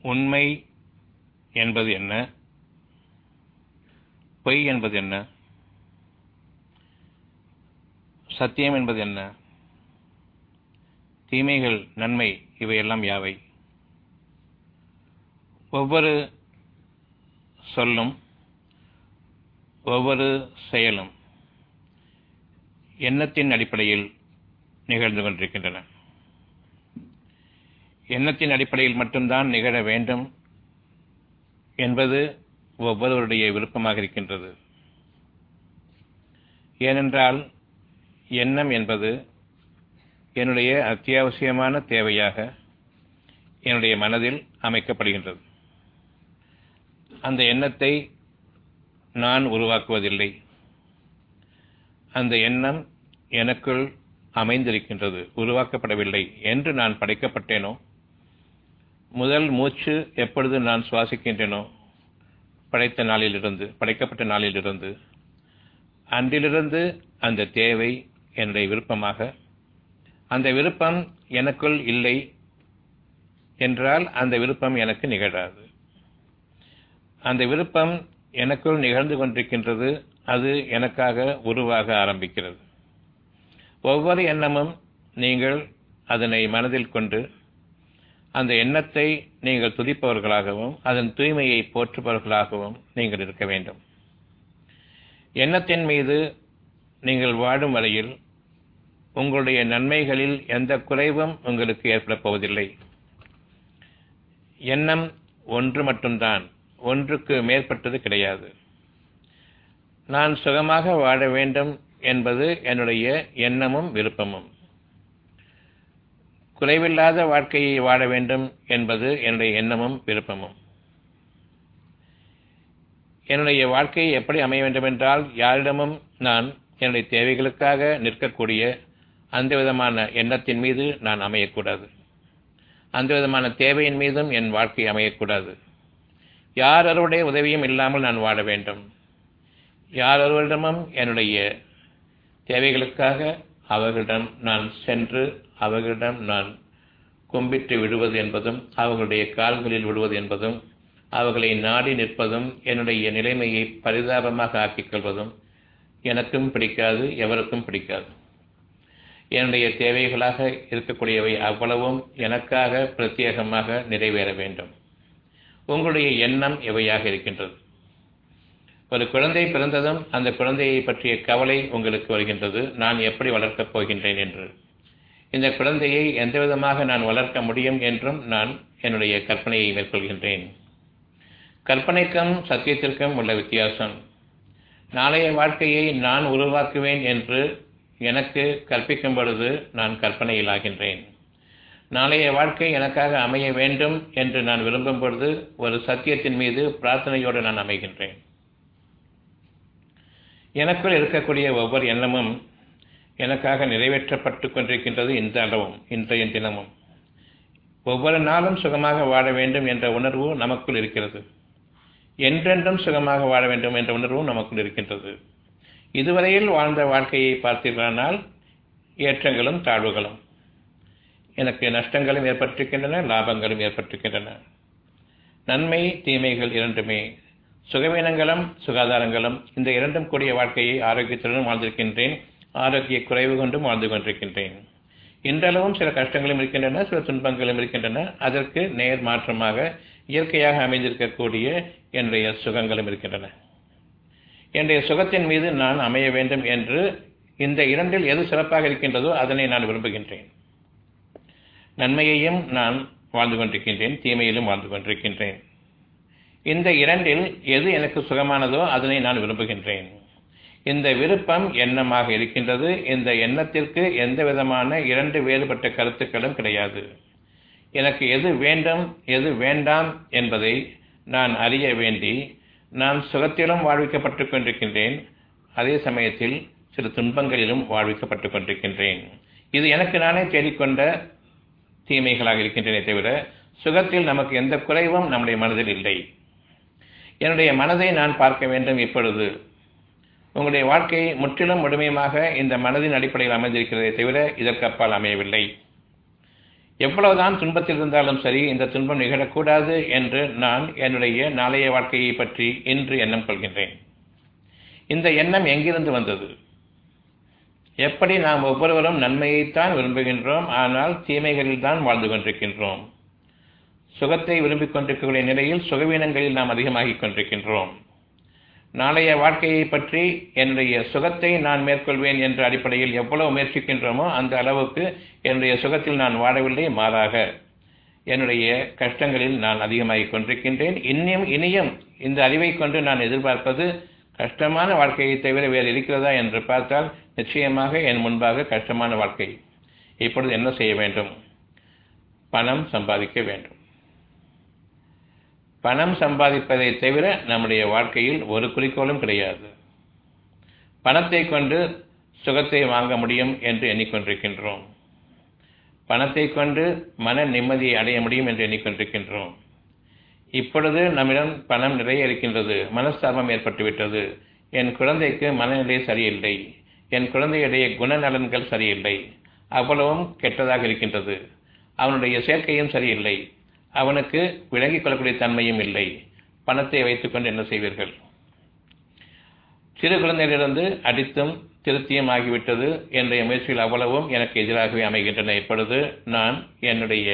உண்மை என்பது என்ன பொய் என்பது என்ன சத்தியம் என்பது என்ன தீமைகள் நன்மை இவையெல்லாம் யாவை ஒவ்வொரு சொல்லும் ஒவ்வொரு செயலும் எண்ணத்தின் அடிப்படையில் நிகழ்ந்து கொண்டிருக்கின்றன எண்ணத்தின் அடிப்படையில் மட்டும்தான் நிகழ வேண்டும் என்பது ஒவ்வொருவருடைய விருப்பமாக இருக்கின்றது ஏனென்றால் எண்ணம் என்பது என்னுடைய அத்தியாவசியமான தேவையாக என்னுடைய மனதில் அமைக்கப்படுகின்றது அந்த எண்ணத்தை நான் உருவாக்குவதில்லை அந்த எண்ணம் எனக்குள் அமைந்திருக்கின்றது உருவாக்கப்படவில்லை என்று நான் படைக்கப்பட்டேனோ முதல் மூச்சு எப்பொழுது நான் சுவாசிக்கின்றேனோ படைத்த நாளிலிருந்து படைக்கப்பட்ட நாளிலிருந்து அன்றிலிருந்து அந்த தேவை என்னுடைய விருப்பமாக அந்த விருப்பம் எனக்குள் இல்லை என்றால் அந்த விருப்பம் எனக்கு நிகழாது அந்த விருப்பம் எனக்குள் நிகழ்ந்து கொண்டிருக்கின்றது அது எனக்காக உருவாக ஆரம்பிக்கிறது ஒவ்வொரு எண்ணமும் நீங்கள் அதனை மனதில் கொண்டு அந்த எண்ணத்தை நீங்கள் துதிப்பவர்களாகவும் அதன் தூய்மையை போற்றுபவர்களாகவும் நீங்கள் இருக்க வேண்டும் எண்ணத்தின் மீது நீங்கள் வாழும் வரையில் உங்களுடைய நன்மைகளில் எந்த குறைவும் உங்களுக்கு ஏற்படப் போவதில்லை எண்ணம் ஒன்று மட்டும்தான் ஒன்றுக்கு மேற்பட்டது கிடையாது நான் சுகமாக வாழ வேண்டும் என்பது என்னுடைய எண்ணமும் விருப்பமும் குறைவில்லாத வாழ்க்கையை வாழ வேண்டும் என்பது என்னுடைய எண்ணமும் விருப்பமும் என்னுடைய வாழ்க்கை எப்படி அமைய வேண்டும் என்றால் யாரிடமும் நான் என்னுடைய தேவைகளுக்காக நிற்கக்கூடிய அந்த விதமான எண்ணத்தின் மீது நான் அமையக்கூடாது அந்த விதமான தேவையின் மீதும் என் வாழ்க்கை அமையக்கூடாது யாரொருடைய உதவியும் இல்லாமல் நான் வாழ வேண்டும் யாரொருவரிடமும் என்னுடைய தேவைகளுக்காக அவர்களிடம் நான் சென்று அவர்களிடம் நான் கும்பிட்டு விடுவது என்பதும் அவர்களுடைய கால்களில் விடுவது என்பதும் அவர்களை நாடி நிற்பதும் என்னுடைய நிலைமையை பரிதாபமாக ஆக்கிக் கொள்வதும் எனக்கும் பிடிக்காது எவருக்கும் பிடிக்காது என்னுடைய தேவைகளாக இருக்கக்கூடியவை அவ்வளவும் எனக்காக பிரத்யேகமாக நிறைவேற வேண்டும் உங்களுடைய எண்ணம் எவையாக இருக்கின்றது ஒரு குழந்தை பிறந்ததும் அந்த குழந்தையை பற்றிய கவலை உங்களுக்கு வருகின்றது நான் எப்படி வளர்க்கப் போகின்றேன் என்று இந்த குழந்தையை எந்த விதமாக நான் வளர்க்க முடியும் என்றும் நான் என்னுடைய கற்பனையை மேற்கொள்கின்றேன் கற்பனைக்கும் சத்தியத்திற்கும் உள்ள வித்தியாசம் நாளைய வாழ்க்கையை நான் உருவாக்குவேன் என்று எனக்கு கற்பிக்கும் பொழுது நான் கற்பனையில் ஆகின்றேன் நாளைய வாழ்க்கை எனக்காக அமைய வேண்டும் என்று நான் விரும்பும் பொழுது ஒரு சத்தியத்தின் மீது பிரார்த்தனையோடு நான் அமைகின்றேன் எனக்குள் இருக்கக்கூடிய ஒவ்வொரு எண்ணமும் எனக்காக நிறைவேற்றப்பட்டு கொண்டிருக்கின்றது இந்த அளவும் இன்றைய தினமும் ஒவ்வொரு நாளும் சுகமாக வாழ வேண்டும் என்ற உணர்வு நமக்குள் இருக்கிறது என்றென்றும் சுகமாக வாழ வேண்டும் என்ற உணர்வும் நமக்குள் இருக்கின்றது இதுவரையில் வாழ்ந்த வாழ்க்கையை பார்த்தீர்களானால் ஏற்றங்களும் தாழ்வுகளும் எனக்கு நஷ்டங்களும் ஏற்பட்டிருக்கின்றன லாபங்களும் ஏற்பட்டிருக்கின்றன நன்மை தீமைகள் இரண்டுமே சுகவீனங்களும் சுகாதாரங்களும் இந்த இரண்டும் கூடிய வாழ்க்கையை ஆரோக்கியத்துடன் வாழ்ந்திருக்கின்றேன் ஆரோக்கிய குறைவு கொண்டும் வாழ்ந்து கொண்டிருக்கின்றேன் இன்றளவும் சில கஷ்டங்களும் இருக்கின்றன சில துன்பங்களும் இருக்கின்றன அதற்கு நேர் மாற்றமாக இயற்கையாக அமைந்திருக்கக்கூடிய என்னுடைய சுகங்களும் இருக்கின்றன என்னுடைய சுகத்தின் மீது நான் அமைய வேண்டும் என்று இந்த இரண்டில் எது சிறப்பாக இருக்கின்றதோ அதனை நான் விரும்புகின்றேன் நன்மையையும் நான் வாழ்ந்து கொண்டிருக்கின்றேன் தீமையிலும் வாழ்ந்து கொண்டிருக்கின்றேன் இந்த இரண்டில் எது எனக்கு சுகமானதோ அதனை நான் விரும்புகின்றேன் இந்த விருப்பம் எண்ணமாக இருக்கின்றது இந்த எண்ணத்திற்கு எந்த விதமான இரண்டு வேறுபட்ட கருத்துக்களும் கிடையாது எனக்கு எது வேண்டும் எது வேண்டாம் என்பதை நான் அறிய வேண்டி நான் சுகத்திலும் வாழ்விக்கப்பட்டுக் கொண்டிருக்கின்றேன் அதே சமயத்தில் சில துன்பங்களிலும் வாழ்விக்கப்பட்டுக் கொண்டிருக்கின்றேன் இது எனக்கு நானே தேடிக்கொண்ட தீமைகளாக இருக்கின்றனே தவிர சுகத்தில் நமக்கு எந்த குறைவும் நம்முடைய மனதில் இல்லை என்னுடைய மனதை நான் பார்க்க வேண்டும் இப்பொழுது உங்களுடைய வாழ்க்கை முற்றிலும் முழுமையுமாக இந்த மனதின் அடிப்படையில் அமைந்திருக்கிறதே தவிர இதற்கு அப்பால் அமையவில்லை எவ்வளவுதான் துன்பத்தில் இருந்தாலும் சரி இந்த துன்பம் நிகழக்கூடாது என்று நான் என்னுடைய நாளைய வாழ்க்கையை பற்றி இன்று எண்ணம் கொள்கின்றேன் இந்த எண்ணம் எங்கிருந்து வந்தது எப்படி நாம் ஒவ்வொருவரும் நன்மையைத்தான் விரும்புகின்றோம் ஆனால் தீமைகளில் தான் வாழ்ந்து கொண்டிருக்கின்றோம் சுகத்தை விரும்பிக் கொண்டிருக்கக்கூடிய நிலையில் சுகவீனங்களில் நாம் அதிகமாகிக் கொண்டிருக்கின்றோம் நாளைய வாழ்க்கையை பற்றி என்னுடைய சுகத்தை நான் மேற்கொள்வேன் என்ற அடிப்படையில் எவ்வளவு முயற்சிக்கின்றோமோ அந்த அளவுக்கு என்னுடைய சுகத்தில் நான் வாழவில்லை மாறாக என்னுடைய கஷ்டங்களில் நான் அதிகமாகிக் கொண்டிருக்கின்றேன் இன்னும் இனியும் இந்த அறிவை கொண்டு நான் எதிர்பார்ப்பது கஷ்டமான வாழ்க்கையை தவிர வேறு இருக்கிறதா என்று பார்த்தால் நிச்சயமாக என் முன்பாக கஷ்டமான வாழ்க்கை இப்பொழுது என்ன செய்ய வேண்டும் பணம் சம்பாதிக்க வேண்டும் பணம் சம்பாதிப்பதை தவிர நம்முடைய வாழ்க்கையில் ஒரு குறிக்கோளும் கிடையாது பணத்தை கொண்டு சுகத்தை வாங்க முடியும் என்று எண்ணிக்கொண்டிருக்கின்றோம் பணத்தை கொண்டு மன நிம்மதியை அடைய முடியும் என்று எண்ணிக்கொண்டிருக்கின்றோம் இப்பொழுது நம்மிடம் பணம் நிறைய இருக்கின்றது மனஸ்தாபம் ஏற்பட்டுவிட்டது என் குழந்தைக்கு மனநிலை சரியில்லை என் குழந்தையுடைய குணநலன்கள் சரியில்லை அவ்வளவும் கெட்டதாக இருக்கின்றது அவனுடைய சேர்க்கையும் சரியில்லை அவனுக்கு விளங்கிக் கொள்ளக்கூடிய தன்மையும் இல்லை பணத்தை வைத்துக்கொண்டு என்ன செய்வீர்கள் சிறு குழந்தையிலிருந்து அடித்தும் திருத்தியும் ஆகிவிட்டது என்ற முயற்சிகள் அவ்வளவும் எனக்கு எதிராகவே அமைகின்றன இப்பொழுது நான் என்னுடைய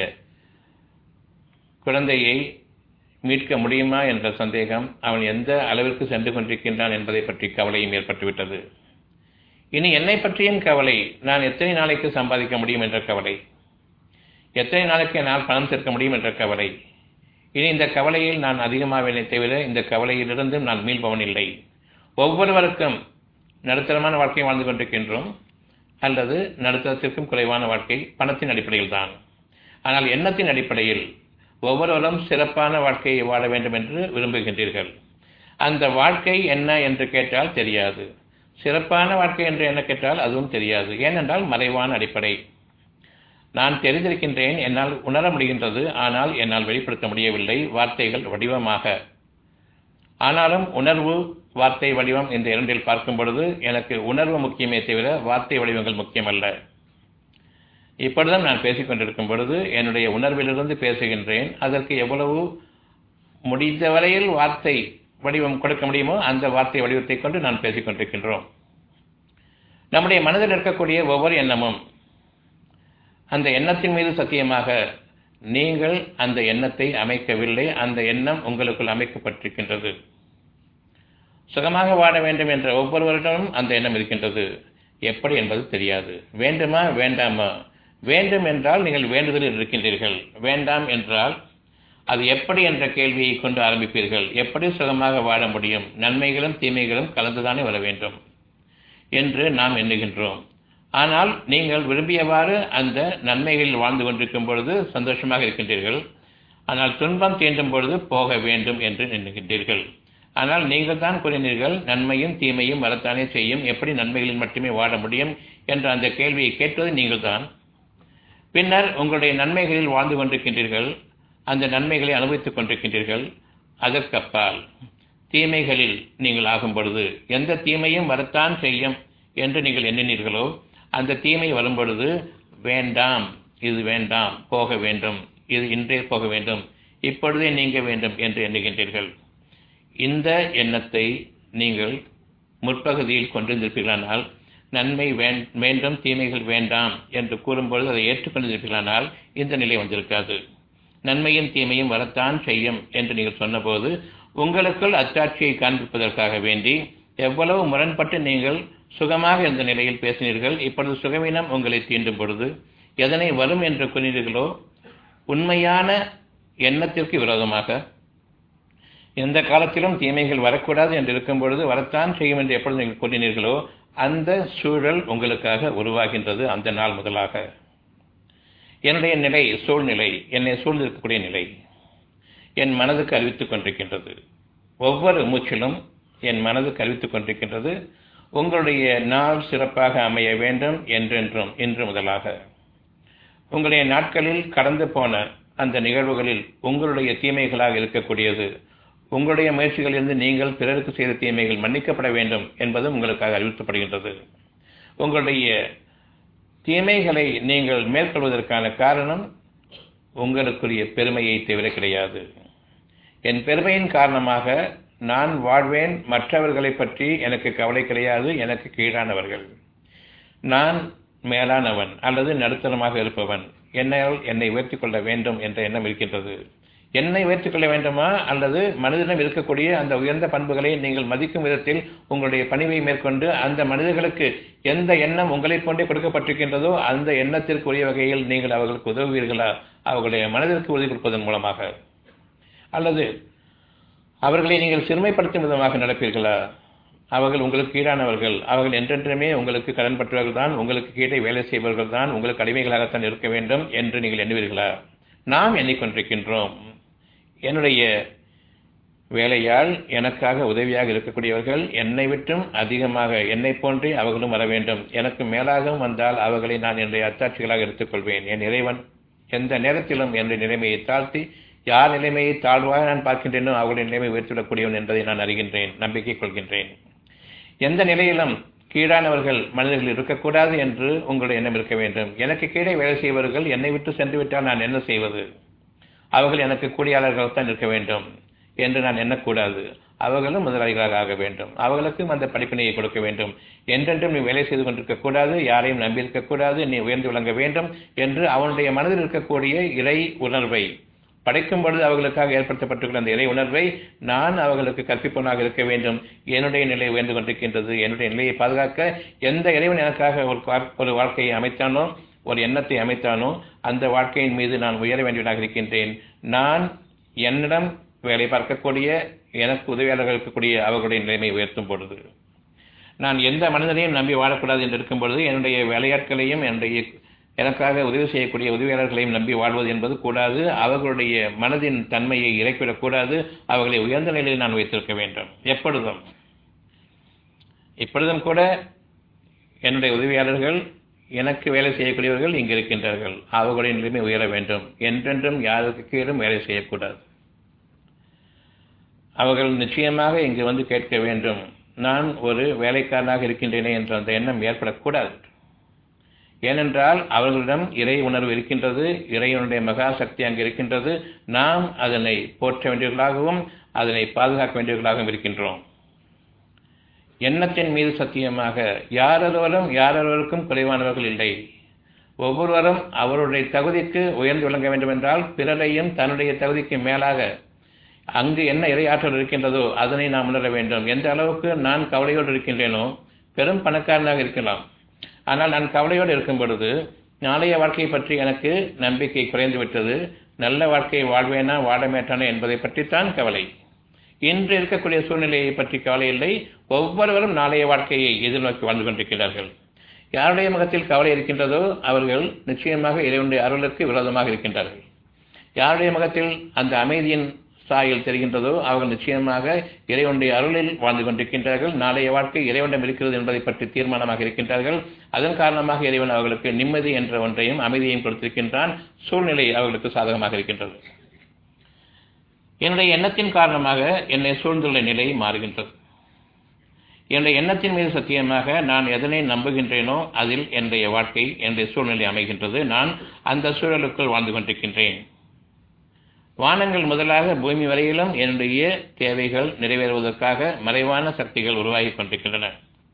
குழந்தையை மீட்க முடியுமா என்ற சந்தேகம் அவன் எந்த அளவிற்கு சென்று கொண்டிருக்கின்றான் என்பதை பற்றி கவலையும் ஏற்பட்டுவிட்டது இனி என்னை பற்றியும் கவலை நான் எத்தனை நாளைக்கு சம்பாதிக்க முடியும் என்ற கவலை எத்தனை நாளைக்கு என்னால் பணம் சேர்க்க முடியும் என்ற கவலை இனி இந்த கவலையில் நான் அதிகமாகவில்லை தவிர இந்த கவலையிலிருந்து நான் மீள்பவன் இல்லை ஒவ்வொருவருக்கும் நடுத்தரமான வாழ்க்கையை வாழ்ந்து கொண்டிருக்கின்றோம் அல்லது நடுத்தரத்திற்கும் குறைவான வாழ்க்கை பணத்தின் அடிப்படையில் தான் ஆனால் எண்ணத்தின் அடிப்படையில் ஒவ்வொருவரும் சிறப்பான வாழ்க்கையை வாழ வேண்டும் என்று விரும்புகின்றீர்கள் அந்த வாழ்க்கை என்ன என்று கேட்டால் தெரியாது சிறப்பான வாழ்க்கை என்று என்ன கேட்டால் அதுவும் தெரியாது ஏனென்றால் மறைவான அடிப்படை நான் தெரிந்திருக்கின்றேன் என்னால் உணர முடிகின்றது ஆனால் என்னால் வெளிப்படுத்த முடியவில்லை வார்த்தைகள் வடிவமாக ஆனாலும் உணர்வு வார்த்தை வடிவம் இந்த இரண்டில் பார்க்கும் பொழுது எனக்கு உணர்வு முக்கியமே தவிர வார்த்தை வடிவங்கள் முக்கியமல்ல இப்பொழுதும் நான் பேசிக் கொண்டிருக்கும் பொழுது என்னுடைய உணர்விலிருந்து பேசுகின்றேன் அதற்கு எவ்வளவு முடிந்த வரையில் வார்த்தை வடிவம் கொடுக்க முடியுமோ அந்த வார்த்தை வடிவத்தை கொண்டு நான் பேசிக் கொண்டிருக்கின்றோம் நம்முடைய மனதில் இருக்கக்கூடிய ஒவ்வொரு எண்ணமும் அந்த எண்ணத்தின் மீது சத்தியமாக நீங்கள் அந்த எண்ணத்தை அமைக்கவில்லை அந்த எண்ணம் உங்களுக்குள் அமைக்கப்பட்டிருக்கின்றது சுகமாக வாழ வேண்டும் என்ற ஒவ்வொருவரிடமும் அந்த எண்ணம் இருக்கின்றது எப்படி என்பது தெரியாது வேண்டுமா வேண்டாமா வேண்டும் என்றால் நீங்கள் வேண்டுதலில் இருக்கின்றீர்கள் வேண்டாம் என்றால் அது எப்படி என்ற கேள்வியை கொண்டு ஆரம்பிப்பீர்கள் எப்படி சுகமாக வாழ முடியும் நன்மைகளும் தீமைகளும் கலந்துதானே வர வேண்டும் என்று நாம் எண்ணுகின்றோம் ஆனால் நீங்கள் விரும்பியவாறு அந்த நன்மைகளில் வாழ்ந்து கொண்டிருக்கும் பொழுது சந்தோஷமாக இருக்கின்றீர்கள் ஆனால் துன்பம் தீண்டும் பொழுது போக வேண்டும் என்று எண்ணுகின்றீர்கள் ஆனால் நீங்கள் தான் கூறினீர்கள் நன்மையும் தீமையும் வரத்தானே செய்யும் எப்படி நன்மைகளில் மட்டுமே வாழ முடியும் என்ற அந்த கேள்வியை கேட்பது நீங்கள் தான் பின்னர் உங்களுடைய நன்மைகளில் வாழ்ந்து கொண்டிருக்கின்றீர்கள் அந்த நன்மைகளை அனுபவித்துக் கொண்டிருக்கின்றீர்கள் அதற்கப்பால் தீமைகளில் நீங்கள் ஆகும் பொழுது எந்த தீமையும் வரத்தான் செய்யும் என்று நீங்கள் எண்ணினீர்களோ அந்த தீமை வரும்பொழுது வேண்டாம் இது வேண்டாம் போக வேண்டும் இது இன்றே போக வேண்டும் இப்பொழுதே நீங்க வேண்டும் என்று எண்ணுகின்றீர்கள் இந்த எண்ணத்தை நீங்கள் முற்பகுதியில் கொண்டிருந்திருப்பீர்களானால் நன்மை வேண்டும் தீமைகள் வேண்டாம் என்று கூறும்பொழுது அதை ஏற்றுக்கொண்டிருப்பீர்களானால் இந்த நிலை வந்திருக்காது நன்மையும் தீமையும் வரத்தான் செய்யும் என்று நீங்கள் சொன்னபோது உங்களுக்குள் அச்சாட்சியை காண்பிப்பதற்காக வேண்டி எவ்வளவு முரண்பட்டு நீங்கள் சுகமாக இருந்த நிலையில் பேசினீர்கள் இப்பொழுது சுகவீனம் உங்களை தீண்டும் பொழுது எதனை வரும் என்று கூறினீர்களோ உண்மையான எண்ணத்திற்கு விரோதமாக எந்த காலத்திலும் தீமைகள் வரக்கூடாது என்று இருக்கும் பொழுது வரத்தான் செய்யும் என்று எப்பொழுது நீங்கள் கூறினீர்களோ அந்த சூழல் உங்களுக்காக உருவாகின்றது அந்த நாள் முதலாக என்னுடைய நிலை சூழ்நிலை என்னை சூழ்ந்திருக்கக்கூடிய நிலை என் மனதுக்கு அறிவித்துக் கொண்டிருக்கின்றது ஒவ்வொரு மூச்சிலும் என் மனதுக்கு அறிவித்துக் கொண்டிருக்கின்றது உங்களுடைய நாள் சிறப்பாக அமைய வேண்டும் என்றென்றும் இன்று முதலாக உங்களுடைய நாட்களில் கடந்து போன அந்த நிகழ்வுகளில் உங்களுடைய தீமைகளாக இருக்கக்கூடியது உங்களுடைய முயற்சிகளிலிருந்து நீங்கள் பிறருக்கு செய்த தீமைகள் மன்னிக்கப்பட வேண்டும் என்பதும் உங்களுக்காக அறிவிக்கப்படுகின்றது உங்களுடைய தீமைகளை நீங்கள் மேற்கொள்வதற்கான காரணம் உங்களுக்குரிய பெருமையை தவிர கிடையாது என் பெருமையின் காரணமாக நான் வாழ்வேன் மற்றவர்களை பற்றி எனக்கு கவலை கிடையாது எனக்கு கீழானவர்கள் நான் மேலானவன் அல்லது நடுத்தரமாக இருப்பவன் என்னால் என்னை உயர்த்திக் கொள்ள வேண்டும் என்ற எண்ணம் இருக்கின்றது என்னை உயர்த்திக் கொள்ள வேண்டுமா அல்லது மனிதனிடம் இருக்கக்கூடிய அந்த உயர்ந்த பண்புகளை நீங்கள் மதிக்கும் விதத்தில் உங்களுடைய பணிவை மேற்கொண்டு அந்த மனிதர்களுக்கு எந்த எண்ணம் உங்களைப் போன்றே கொடுக்கப்பட்டிருக்கின்றதோ அந்த எண்ணத்திற்கு உரிய வகையில் நீங்கள் அவர்களுக்கு உதவுவீர்களா அவர்களுடைய மனதிற்கு உதவி கொடுப்பதன் மூலமாக அல்லது அவர்களை நீங்கள் சிறுமைப்படுத்தும் விதமாக நடப்பீர்களா அவர்கள் உங்களுக்கு கீழானவர்கள் அவர்கள் என்றென்றுமே உங்களுக்கு கடன்பட்டவர்கள் தான் உங்களுக்கு கீழே வேலை செய்பவர்கள் தான் உங்களுக்கு அடிமைகளாகத்தான் இருக்க வேண்டும் என்று நீங்கள் எண்ணுவீர்களா நாம் எண்ணிக்கொண்டிருக்கின்றோம் என்னுடைய வேலையால் எனக்காக உதவியாக இருக்கக்கூடியவர்கள் என்னை விட்டும் அதிகமாக என்னை போன்றே அவர்களும் வர வேண்டும் எனக்கு மேலாகவும் வந்தால் அவர்களை நான் என்னுடைய அத்தாட்சிகளாக எடுத்துக்கொள்வேன் என் இறைவன் எந்த நேரத்திலும் என்னுடைய நிலைமையை தாழ்த்தி யார் நிலைமையை தாழ்வாக நான் பார்க்கின்றேனோ அவர்களுடைய நிலைமை உயர்த்திவிடக்கூடியவன் என்பதை நான் அறிகின்றேன் நம்பிக்கை கொள்கின்றேன் எந்த நிலையிலும் கீழானவர்கள் மனிதர்கள் இருக்கக்கூடாது என்று உங்களுடைய எண்ணம் இருக்க வேண்டும் எனக்கு கீழே வேலை செய்பவர்கள் என்னை விட்டு சென்று விட்டால் நான் என்ன செய்வது அவர்கள் எனக்கு கூலியாளர்கள் தான் இருக்க வேண்டும் என்று நான் எண்ணக்கூடாது அவர்களும் முதலாளிகளாக ஆக வேண்டும் அவர்களுக்கும் அந்த படிப்பினையை கொடுக்க வேண்டும் என்றென்றும் நீ வேலை செய்து கொண்டிருக்க கூடாது யாரையும் நம்பியிருக்கக்கூடாது நீ உயர்ந்து விளங்க வேண்டும் என்று அவனுடைய மனதில் இருக்கக்கூடிய இறை உணர்வை படைக்கும் பொழுது அவர்களுக்காக ஏற்படுத்தப்பட்டுள்ள அந்த இறை உணர்வை நான் அவர்களுக்கு கற்பிப்பவனாக இருக்க வேண்டும் என்னுடைய நிலை உயர்ந்து கொண்டிருக்கின்றது என்னுடைய நிலையை பாதுகாக்க எந்த இறைவன் எனக்காக ஒரு ஒரு வாழ்க்கையை அமைத்தானோ ஒரு எண்ணத்தை அமைத்தானோ அந்த வாழ்க்கையின் மீது நான் உயர வேண்டியவனாக இருக்கின்றேன் நான் என்னிடம் வேலை பார்க்கக்கூடிய எனக்கு உதவியாளர்கள் இருக்கக்கூடிய அவர்களுடைய நிலைமை உயர்த்தும் பொழுது நான் எந்த மனிதனையும் நம்பி வாழக்கூடாது என்று இருக்கும் பொழுது என்னுடைய வேலையாட்களையும் என்னுடைய எனக்காக உதவி செய்யக்கூடிய உதவியாளர்களையும் நம்பி வாழ்வது என்பது கூடாது அவர்களுடைய மனதின் தன்மையை இறக்கிவிடக்கூடாது அவர்களை உயர்ந்த நிலையில் நான் வைத்திருக்க வேண்டும் எப்பொழுதும் இப்பொழுதும் கூட என்னுடைய உதவியாளர்கள் எனக்கு வேலை செய்யக்கூடியவர்கள் இங்கு இருக்கின்றார்கள் அவர்களுடைய நிலைமை உயர வேண்டும் என்றென்றும் யாருக்கு கீழும் வேலை செய்யக்கூடாது அவர்கள் நிச்சயமாக இங்கு வந்து கேட்க வேண்டும் நான் ஒரு வேலைக்காரனாக இருக்கின்றேனே என்ற அந்த எண்ணம் ஏற்படக்கூடாது ஏனென்றால் அவர்களிடம் இறை உணர்வு இருக்கின்றது இறைவனுடைய மகா சக்தி அங்கு இருக்கின்றது நாம் அதனை போற்ற வேண்டியவர்களாகவும் அதனை பாதுகாக்க வேண்டியவர்களாகவும் இருக்கின்றோம் எண்ணத்தின் மீது சத்தியமாக யாரொருவரும் யாரொருவருக்கும் குறைவானவர்கள் இல்லை ஒவ்வொருவரும் அவருடைய தகுதிக்கு உயர்ந்து விளங்க வேண்டும் என்றால் பிறரையும் தன்னுடைய தகுதிக்கு மேலாக அங்கு என்ன இறையாற்றல் இருக்கின்றதோ அதனை நாம் உணர வேண்டும் எந்த அளவுக்கு நான் கவலையோடு இருக்கின்றேனோ பெரும் பணக்காரனாக இருக்கலாம் ஆனால் நான் கவலையோடு இருக்கும் பொழுது நாளைய வாழ்க்கையை பற்றி எனக்கு நம்பிக்கை குறைந்து விட்டது நல்ல வாழ்க்கையை வாழ்வேனா வாழமேட்டானா என்பதை பற்றித்தான் கவலை இன்று இருக்கக்கூடிய சூழ்நிலையை பற்றி கவலை இல்லை ஒவ்வொருவரும் நாளைய வாழ்க்கையை எதிர்நோக்கி வாழ்ந்து கொண்டிருக்கிறார்கள் யாருடைய முகத்தில் கவலை இருக்கின்றதோ அவர்கள் நிச்சயமாக இறைவனுடைய அருளுக்கு விரோதமாக இருக்கின்றார்கள் யாருடைய முகத்தில் அந்த அமைதியின் சாயல் தெரிகின்றதோ அவர்கள் நிச்சயமாக இறைவனுடைய அருளில் வாழ்ந்து கொண்டிருக்கின்றார்கள் நாளைய வாழ்க்கை இறைவனிடம் இருக்கிறது என்பதை பற்றி தீர்மானமாக இருக்கின்றார்கள் அதன் காரணமாக இறைவன் அவர்களுக்கு நிம்மதி என்ற ஒன்றையும் அமைதியையும் கொடுத்திருக்கின்றான் சூழ்நிலை அவர்களுக்கு சாதகமாக இருக்கின்றது என்னுடைய எண்ணத்தின் காரணமாக என்னை சூழ்ந்துள்ள நிலை மாறுகின்றது என்னுடைய எண்ணத்தின் மீது சத்தியமாக நான் எதனை நம்புகின்றேனோ அதில் என்னுடைய வாழ்க்கை என்னுடைய சூழ்நிலை அமைகின்றது நான் அந்த சூழலுக்குள் வாழ்ந்து கொண்டிருக்கின்றேன் வானங்கள் முதலாக பூமி வரையிலும் என்னுடைய தேவைகள் நிறைவேறுவதற்காக மறைவான சக்திகள் உருவாகி கொண்டிருக்கின்றன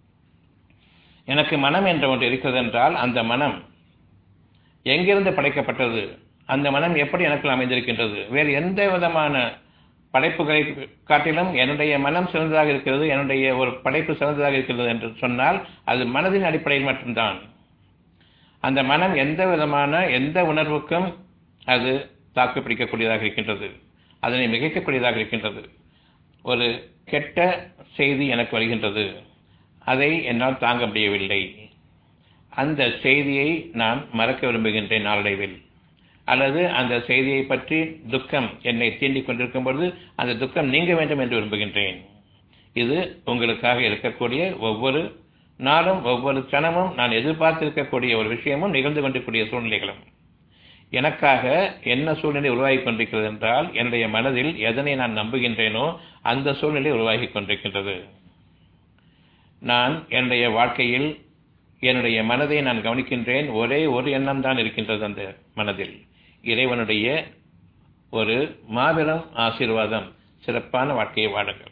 எனக்கு மனம் என்ற ஒன்று இருக்கிறது என்றால் அந்த மனம் எங்கிருந்து படைக்கப்பட்டது அந்த மனம் எப்படி எனக்கு அமைந்திருக்கின்றது வேறு எந்த விதமான படைப்புகளை காட்டிலும் என்னுடைய மனம் சிறந்ததாக இருக்கிறது என்னுடைய ஒரு படைப்பு சிறந்ததாக இருக்கிறது என்று சொன்னால் அது மனதின் அடிப்படையில் மட்டும்தான் அந்த மனம் எந்த விதமான எந்த உணர்வுக்கும் அது தாக்கு பிடிக்கக்கூடியதாக இருக்கின்றது அதனை மிகைக்கக்கூடியதாக இருக்கின்றது ஒரு கெட்ட செய்தி எனக்கு வருகின்றது அதை என்னால் தாங்க முடியவில்லை அந்த செய்தியை நான் மறக்க விரும்புகின்றேன் நாளடைவில் அல்லது அந்த செய்தியை பற்றி துக்கம் என்னை தீண்டிக் கொண்டிருக்கும் பொழுது அந்த துக்கம் நீங்க வேண்டும் என்று விரும்புகின்றேன் இது உங்களுக்காக இருக்கக்கூடிய ஒவ்வொரு நாளும் ஒவ்வொரு கணமும் நான் எதிர்பார்த்திருக்கக்கூடிய ஒரு விஷயமும் நிகழ்ந்து கொண்டிருக்கூடிய சூழ்நிலைகளும் எனக்காக என்ன சூழ்நிலை உருவாகி கொண்டிருக்கிறது என்றால் என்னுடைய மனதில் எதனை நான் நம்புகின்றேனோ அந்த சூழ்நிலை உருவாகி கொண்டிருக்கின்றது நான் என்னுடைய வாழ்க்கையில் என்னுடைய மனதை நான் கவனிக்கின்றேன் ஒரே ஒரு எண்ணம் தான் இருக்கின்றது அந்த மனதில் இறைவனுடைய ஒரு மாபெரும் ஆசீர்வாதம் சிறப்பான வாழ்க்கையை வாடுங்கள்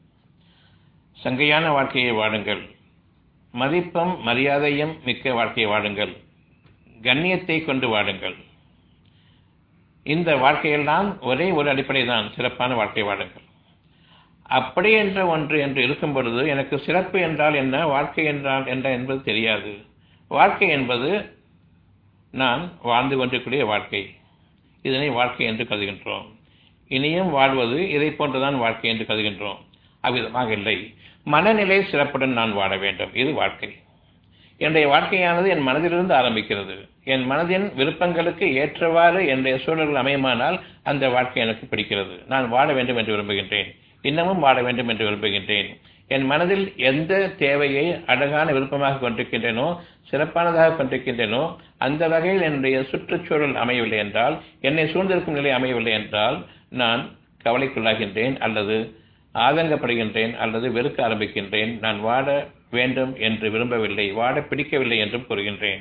சங்கையான வாழ்க்கையை வாடுங்கள் மதிப்பும் மரியாதையும் மிக்க வாழ்க்கையை வாடுங்கள் கண்ணியத்தை கொண்டு வாடுங்கள் இந்த வாழ்க்கையெல்லாம் ஒரே ஒரு அடிப்படை தான் சிறப்பான வாழ்க்கை வாடுங்கள் அப்படி என்ற ஒன்று என்று இருக்கும் பொழுது எனக்கு சிறப்பு என்றால் என்ன வாழ்க்கை என்றால் என்ன என்பது தெரியாது வாழ்க்கை என்பது நான் வாழ்ந்து கொண்டிருக்கூடிய வாழ்க்கை இதனை வாழ்க்கை என்று கருதுகின்றோம் இனியும் வாழ்வது இதை போன்றுதான் வாழ்க்கை என்று கருதுகின்றோம் அவ்விதமாக இல்லை மனநிலை சிறப்புடன் நான் வாழ வேண்டும் இது வாழ்க்கை என்னுடைய வாழ்க்கையானது என் மனதிலிருந்து ஆரம்பிக்கிறது என் மனதின் விருப்பங்களுக்கு ஏற்றவாறு என்னுடைய சூழல்கள் அமையுமானால் அந்த வாழ்க்கை எனக்கு பிடிக்கிறது நான் வாழ வேண்டும் என்று விரும்புகின்றேன் இன்னமும் வாழ வேண்டும் என்று விரும்புகின்றேன் என் மனதில் எந்த தேவையை அழகான விருப்பமாக கொண்டிருக்கின்றேனோ சிறப்பானதாக கொண்டிருக்கின்றேனோ அந்த வகையில் என்னுடைய சுற்றுச்சூழல் அமையவில்லை என்றால் என்னை சூழ்ந்திருக்கும் நிலை அமையவில்லை என்றால் நான் கவலைக்குள்ளாகின்றேன் அல்லது ஆதங்கப்படுகின்றேன் அல்லது வெறுக்க ஆரம்பிக்கின்றேன் நான் வாழ வேண்டும் என்று விரும்பவில்லை வாழ பிடிக்கவில்லை என்றும் கூறுகின்றேன்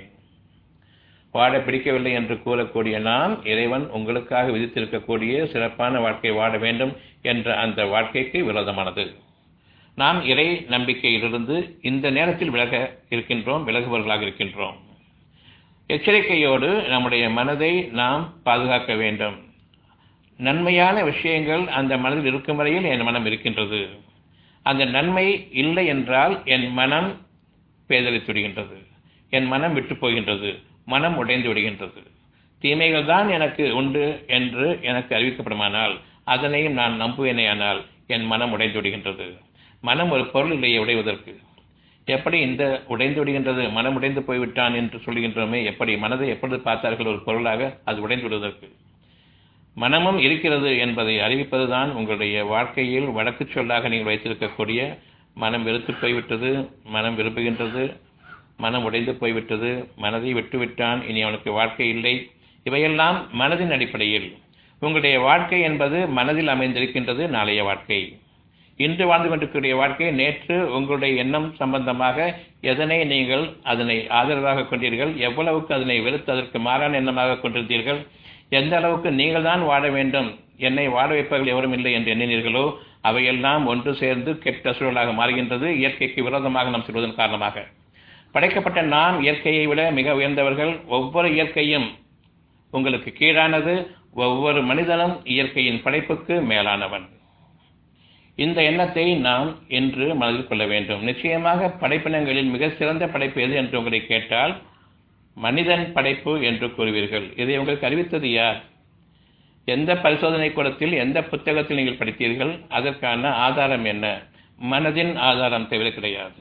வாழ பிடிக்கவில்லை என்று கூறக்கூடிய நாம் இறைவன் உங்களுக்காக விதித்திருக்கக்கூடிய சிறப்பான வாழ்க்கை வாழ வேண்டும் என்ற அந்த வாழ்க்கைக்கு விரோதமானது நாம் இறை நம்பிக்கையிலிருந்து இந்த நேரத்தில் விலக இருக்கின்றோம் விலகுபவர்களாக இருக்கின்றோம் எச்சரிக்கையோடு நம்முடைய மனதை நாம் பாதுகாக்க வேண்டும் நன்மையான விஷயங்கள் அந்த மனதில் இருக்கும் வரையில் என் மனம் இருக்கின்றது அந்த நன்மை இல்லை என்றால் என் மனம் பேதலித்து விடுகின்றது என் மனம் விட்டு போகின்றது மனம் உடைந்து விடுகின்றது தீமைகள் தான் எனக்கு உண்டு என்று எனக்கு அறிவிக்கப்படுமானால் அதனையும் நான் நம்புவேனேயானால் என் மனம் உடைந்து விடுகின்றது மனம் ஒரு பொருள் இல்லையே உடைவதற்கு எப்படி இந்த உடைந்து விடுகின்றது மனம் உடைந்து போய்விட்டான் என்று சொல்கின்றோமே எப்படி மனதை எப்பொழுது பார்த்தார்கள் ஒரு பொருளாக அது உடைந்து விடுவதற்கு மனமும் இருக்கிறது என்பதை அறிவிப்பதுதான் உங்களுடைய வாழ்க்கையில் வழக்கு சொல்லாக நீங்கள் வைத்திருக்கக்கூடிய மனம் வெறுத்து போய்விட்டது மனம் விரும்புகின்றது மனம் உடைந்து போய்விட்டது மனதை விட்டுவிட்டான் இனி அவனுக்கு வாழ்க்கை இல்லை இவையெல்லாம் மனதின் அடிப்படையில் உங்களுடைய வாழ்க்கை என்பது மனதில் அமைந்திருக்கின்றது நாளைய வாழ்க்கை இன்று வாழ்ந்து கொண்டிருக்கிற வாழ்க்கை நேற்று உங்களுடைய எண்ணம் சம்பந்தமாக எதனை நீங்கள் அதனை ஆதரவாக கொண்டீர்கள் எவ்வளவுக்கு அதனை வெறுத்து அதற்கு மாறான எண்ணமாக கொண்டிருந்தீர்கள் எந்த அளவுக்கு நீங்கள் தான் வாழ வேண்டும் என்னை வாழ வைப்பவர்கள் எவரும் இல்லை என்று எண்ணினீர்களோ அவையெல்லாம் ஒன்று சேர்ந்து கெட்ட சூழலாக மாறுகின்றது இயற்கைக்கு விரோதமாக நாம் செல்வதன் காரணமாக படைக்கப்பட்ட நாம் இயற்கையை விட மிக உயர்ந்தவர்கள் ஒவ்வொரு இயற்கையும் உங்களுக்கு கீழானது ஒவ்வொரு மனிதனும் இயற்கையின் படைப்புக்கு மேலானவன் இந்த எண்ணத்தை நாம் இன்று மனதில் கொள்ள வேண்டும் நிச்சயமாக படைப்பினங்களில் மிக சிறந்த படைப்பு எது என்று உங்களை கேட்டால் மனிதன் படைப்பு என்று கூறுவீர்கள் இதை உங்களுக்கு அறிவித்தது யார் எந்த பரிசோதனை கூடத்தில் எந்த புத்தகத்தில் நீங்கள் படித்தீர்கள் அதற்கான ஆதாரம் என்ன மனதின் ஆதாரம் தவிர கிடையாது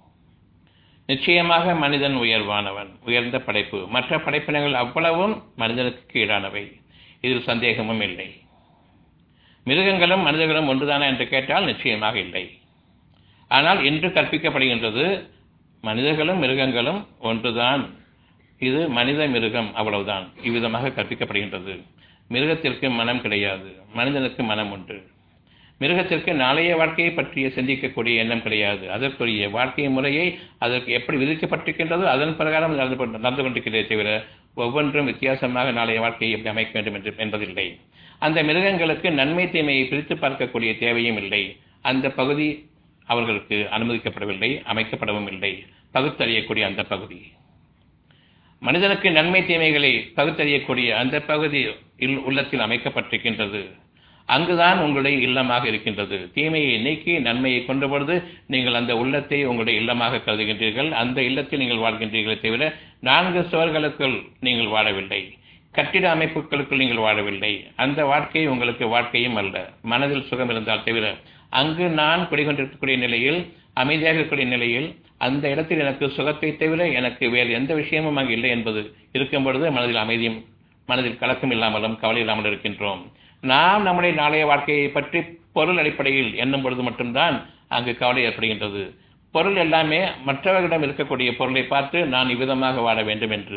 நிச்சயமாக மனிதன் உயர்வானவன் உயர்ந்த படைப்பு மற்ற படைப்பினங்கள் அவ்வளவும் மனிதனுக்கு கீழானவை இதில் சந்தேகமும் இல்லை மிருகங்களும் மனிதர்களும் ஒன்றுதானா என்று கேட்டால் நிச்சயமாக இல்லை ஆனால் இன்று கற்பிக்கப்படுகின்றது மனிதர்களும் மிருகங்களும் ஒன்றுதான் இது மனித மிருகம் அவ்வளவுதான் இவ்விதமாக கற்பிக்கப்படுகின்றது மிருகத்திற்கு மனம் கிடையாது மனிதனுக்கு மனம் உண்டு மிருகத்திற்கு நாளைய வாழ்க்கையை பற்றிய சிந்திக்கக்கூடிய எண்ணம் கிடையாது அதற்குரிய வாழ்க்கை முறையை அதற்கு எப்படி விதிக்கப்பட்டிருக்கின்றதோ அதன் பிரகாரம் நடந்து நடந்து கொண்டிருக்கிறதே தவிர ஒவ்வொன்றும் வித்தியாசமாக நாளைய வாழ்க்கையை எப்படி அமைக்க வேண்டும் என்று என்பதில்லை அந்த மிருகங்களுக்கு நன்மை தீமையை பிரித்து பார்க்கக்கூடிய தேவையும் இல்லை அந்த பகுதி அவர்களுக்கு அனுமதிக்கப்படவில்லை அமைக்கப்படவும் இல்லை பகுத்தறியக்கூடிய அந்த பகுதி மனிதனுக்கு நன்மை தீமைகளை பகுத்தறியக்கூடிய அந்த பகுதி உள்ளத்தில் அமைக்கப்பட்டிருக்கின்றது அங்குதான் உங்களுடைய இல்லமாக இருக்கின்றது தீமையை நீக்கி நன்மையை கொண்ட பொழுது நீங்கள் அந்த உள்ளத்தை உங்களுடைய இல்லமாக கருதுகின்றீர்கள் அந்த இல்லத்தில் நீங்கள் வாழ்கின்றீர்களே தவிர நான்கு சுவர்களுக்குள் நீங்கள் வாழவில்லை கட்டிட அமைப்புகளுக்குள் நீங்கள் வாழவில்லை அந்த வாழ்க்கை உங்களுக்கு வாழ்க்கையும் அல்ல மனதில் சுகம் இருந்தால் தவிர அங்கு நான் குடிகொண்டிருக்கக்கூடிய நிலையில் அமைதியாக இருக்கக்கூடிய நிலையில் அந்த இடத்தில் எனக்கு சுகத்தை தவிர எனக்கு வேறு எந்த விஷயமும் அங்கு இல்லை என்பது இருக்கும் பொழுது மனதில் அமைதியும் மனதில் கலக்கம் இல்லாமலும் கவலை இல்லாமல் இருக்கின்றோம் நாம் நம்முடைய நாளைய வாழ்க்கையை பற்றி பொருள் அடிப்படையில் எண்ணும் பொழுது மட்டும்தான் அங்கு கவலை ஏற்படுகின்றது பொருள் எல்லாமே மற்றவர்களிடம் இருக்கக்கூடிய பொருளை பார்த்து நான் இவ்விதமாக வாழ வேண்டும் என்று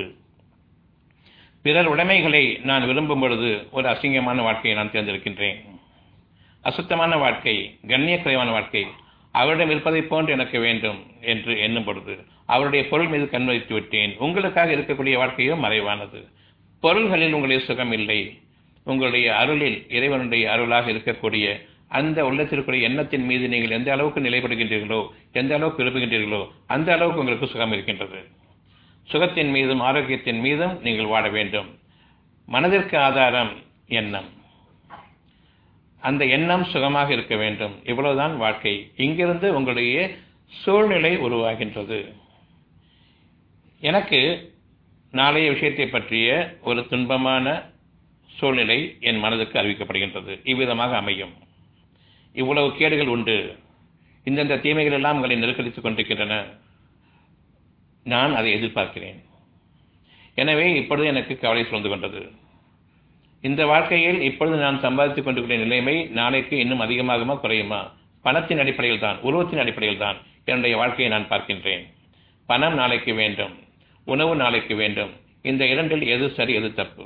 பிறர் உடைமைகளை நான் விரும்பும் பொழுது ஒரு அசிங்கமான வாழ்க்கையை நான் தேர்ந்தெடுக்கின்றேன் அசுத்தமான வாழ்க்கை கண்ணியக்குறைவான வாழ்க்கை அவரிடம் இருப்பதை போன்று எனக்கு வேண்டும் என்று எண்ணும் பொழுது அவருடைய பொருள் மீது கண் வைத்து விட்டேன் உங்களுக்காக இருக்கக்கூடிய வாழ்க்கையோ மறைவானது பொருள்களில் உங்களுடைய சுகம் இல்லை உங்களுடைய அருளில் இறைவனுடைய அருளாக இருக்கக்கூடிய அந்த உள்ளத்திற்குரிய எண்ணத்தின் மீது நீங்கள் எந்த அளவுக்கு நிலைப்படுகின்றீர்களோ எந்த அளவுக்கு விரும்புகின்றீர்களோ அந்த அளவுக்கு உங்களுக்கு சுகம் இருக்கின்றது சுகத்தின் மீதும் ஆரோக்கியத்தின் மீதும் நீங்கள் வாழ வேண்டும் மனதிற்கு ஆதாரம் எண்ணம் அந்த எண்ணம் சுகமாக இருக்க வேண்டும் இவ்வளவுதான் வாழ்க்கை இங்கிருந்து உங்களுடைய சூழ்நிலை உருவாகின்றது எனக்கு நாளைய விஷயத்தை பற்றிய ஒரு துன்பமான சூழ்நிலை என் மனதுக்கு அறிவிக்கப்படுகின்றது இவ்விதமாக அமையும் இவ்வளவு கேடுகள் உண்டு இந்தந்த தீமைகள் எல்லாம் உங்களை நெருக்கடித்துக் கொண்டிருக்கின்றன நான் அதை எதிர்பார்க்கிறேன் எனவே இப்பொழுது எனக்கு கவலை சூழ்ந்து கொண்டது இந்த வாழ்க்கையில் இப்பொழுது நான் சம்பாதித்துக் கொண்டிருக்கிற நிலைமை நாளைக்கு இன்னும் அதிகமாகுமா குறையுமா பணத்தின் அடிப்படையில் தான் உருவத்தின் அடிப்படையில் தான் என்னுடைய வாழ்க்கையை நான் பார்க்கின்றேன் பணம் நாளைக்கு வேண்டும் உணவு நாளைக்கு வேண்டும் இந்த இரண்டில் எது சரி எது தப்பு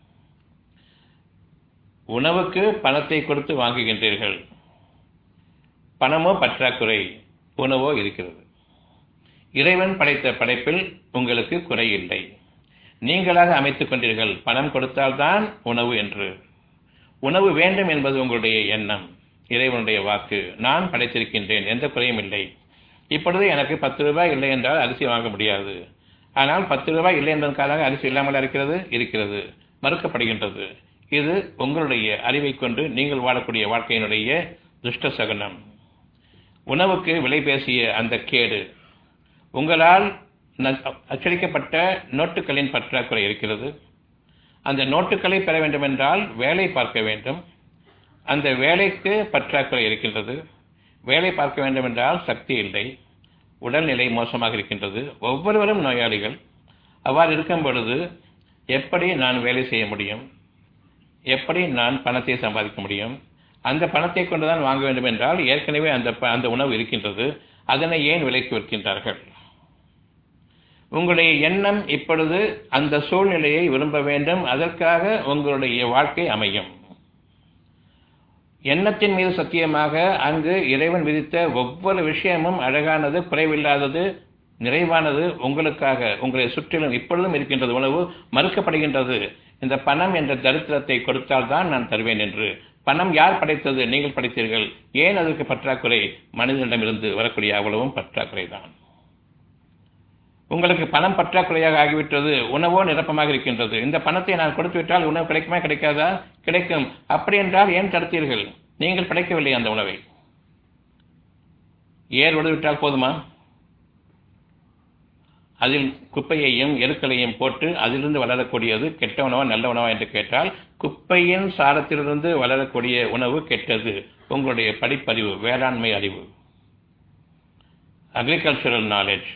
உணவுக்கு பணத்தை கொடுத்து வாங்குகின்றீர்கள் பணமோ பற்றாக்குறை உணவோ இருக்கிறது இறைவன் படைத்த படைப்பில் உங்களுக்கு குறை இல்லை நீங்களாக அமைத்துக் கொண்டீர்கள் பணம் கொடுத்தால்தான் உணவு என்று உணவு வேண்டும் என்பது உங்களுடைய எண்ணம் இறைவனுடைய வாக்கு நான் படைத்திருக்கின்றேன் எந்த குறையும் இல்லை இப்பொழுது எனக்கு பத்து ரூபாய் இல்லை என்றால் அரிசி வாங்க முடியாது ஆனால் பத்து ரூபாய் இல்லை என்பதற்காக அரிசி இல்லாமல் இருக்கிறது இருக்கிறது மறுக்கப்படுகின்றது இது உங்களுடைய அறிவை கொண்டு நீங்கள் வாழக்கூடிய வாழ்க்கையினுடைய துஷ்ட சகுனம் உணவுக்கு விலை பேசிய அந்த கேடு உங்களால் அச்சடிக்கப்பட்ட நோட்டுகளின் பற்றாக்குறை இருக்கிறது அந்த நோட்டுகளை பெற வேண்டும் என்றால் வேலை பார்க்க வேண்டும் அந்த வேலைக்கு பற்றாக்குறை இருக்கின்றது வேலை பார்க்க வேண்டும் என்றால் சக்தி இல்லை உடல்நிலை மோசமாக இருக்கின்றது ஒவ்வொருவரும் நோயாளிகள் அவ்வாறு இருக்கும் பொழுது எப்படி நான் வேலை செய்ய முடியும் எப்படி நான் பணத்தை சம்பாதிக்க முடியும் அந்த பணத்தை கொண்டுதான் வாங்க வேண்டும் என்றால் ஏற்கனவே அந்த அந்த உணவு இருக்கின்றது அதனை ஏன் விலைக்கு விற்கின்றார்கள் உங்களுடைய எண்ணம் இப்பொழுது அந்த சூழ்நிலையை விரும்ப வேண்டும் அதற்காக உங்களுடைய வாழ்க்கை அமையும் எண்ணத்தின் மீது சத்தியமாக அங்கு இறைவன் விதித்த ஒவ்வொரு விஷயமும் அழகானது குறைவில்லாதது நிறைவானது உங்களுக்காக உங்களை சுற்றிலும் இப்பொழுதும் இருக்கின்றது உணவு மறுக்கப்படுகின்றது இந்த பணம் என்ற தரித்திரத்தை கொடுத்தால் தான் நான் தருவேன் என்று பணம் யார் படைத்தது நீங்கள் படைத்தீர்கள் ஏன் அதற்கு பற்றாக்குறை மனிதனிடமிருந்து வரக்கூடிய அவ்வளவும் பற்றாக்குறை தான் உங்களுக்கு பணம் பற்றாக்குறையாக ஆகிவிட்டது உணவோ நிரப்பமாக இருக்கின்றது இந்த பணத்தை நான் கொடுத்து விட்டால் உணவு கிடைக்குமா கிடைக்காதா கிடைக்கும் அப்படி என்றால் ஏன் தடுத்தீர்கள் நீங்கள் படைக்கவில்லை அந்த உணவை ஏர் விட்டால் போதுமா அதில் குப்பையையும் எருக்களையும் போட்டு அதிலிருந்து வளரக்கூடியது கெட்ட உணவா நல்ல உணவா என்று கேட்டால் குப்பையின் சாரத்திலிருந்து வளரக்கூடிய உணவு கெட்டது உங்களுடைய படிப்பறிவு வேளாண்மை அறிவு அக்ரிகல்ச்சரல் நாலேஜ்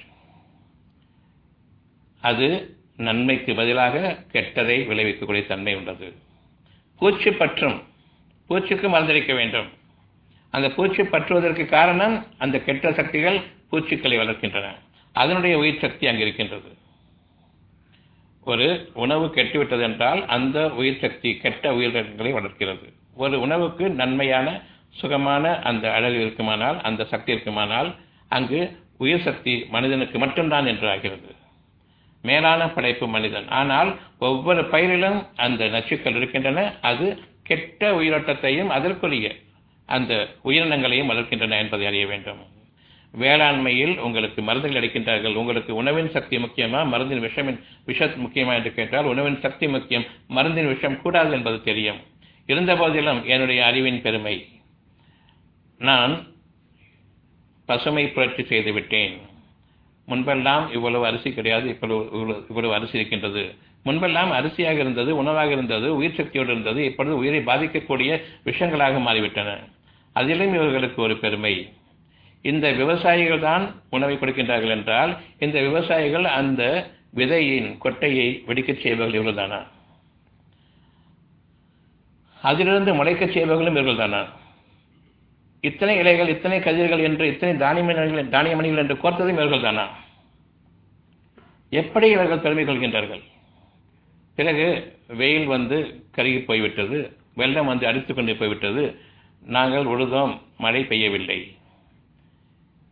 அது நன்மைக்கு பதிலாக கெட்டதை விளைவிக்கக்கூடிய தன்மை உள்ளது பூச்சி பற்றும் பூச்சிக்கு மருந்தளிக்க வேண்டும் அந்த பூச்சி பற்றுவதற்கு காரணம் அந்த கெட்ட சக்திகள் பூச்சிக்களை வளர்க்கின்றன அதனுடைய உயிர் சக்தி அங்கு இருக்கின்றது ஒரு உணவு கெட்டுவிட்டது என்றால் அந்த உயிர் சக்தி கெட்ட உயிரினங்களை வளர்க்கிறது ஒரு உணவுக்கு நன்மையான சுகமான அந்த அழகு இருக்குமானால் அந்த சக்தி இருக்குமானால் அங்கு உயிர் சக்தி மனிதனுக்கு மட்டும்தான் என்று ஆகிறது மேலான படைப்பு மனிதன் ஆனால் ஒவ்வொரு பயிரிலும் அந்த நச்சுக்கள் இருக்கின்றன அது கெட்ட உயிரோட்டத்தையும் அதற்குரிய அந்த உயிரினங்களையும் வளர்க்கின்றன என்பதை அறிய வேண்டும் வேளாண்மையில் உங்களுக்கு மருந்துகள் அளிக்கின்றார்கள் உங்களுக்கு உணவின் சக்தி முக்கியமா மருந்தின் விஷமின் விஷ முக்கியமா என்று கேட்டால் உணவின் சக்தி முக்கியம் மருந்தின் விஷம் கூடாது என்பது தெரியும் இருந்த போதிலும் என்னுடைய அறிவின் பெருமை நான் பசுமை புரட்சி செய்து விட்டேன் முன்பெல்லாம் இவ்வளவு அரிசி கிடையாது இவ்வளவு இவ்வளவு அரிசி இருக்கின்றது முன்பெல்லாம் அரிசியாக இருந்தது உணவாக இருந்தது உயிர் சக்தியோடு இருந்தது இப்பொழுது உயிரை பாதிக்கக்கூடிய விஷயங்களாக மாறிவிட்டன அதிலும் இவர்களுக்கு ஒரு பெருமை இந்த விவசாயிகள் தான் உணவை கொடுக்கின்றார்கள் என்றால் இந்த விவசாயிகள் அந்த விதையின் கொட்டையை வெடிக்கச் செய்பவர்கள் இவர்கள்தானா அதிலிருந்து முளைக்கச் செய்பவர்களும் இவர்கள்தானா இத்தனை இலைகள் இத்தனை கதிர்கள் என்று இத்தனை தானியமணிகள் தானியமணிகள் என்று கோர்த்ததும் இவர்கள் தானா எப்படி இவர்கள் பெருமை கொள்கின்றார்கள் பிறகு வெயில் வந்து கருகி போய்விட்டது வெள்ளம் வந்து அடித்துக் கொண்டு போய்விட்டது நாங்கள் உழுதோம் மழை பெய்யவில்லை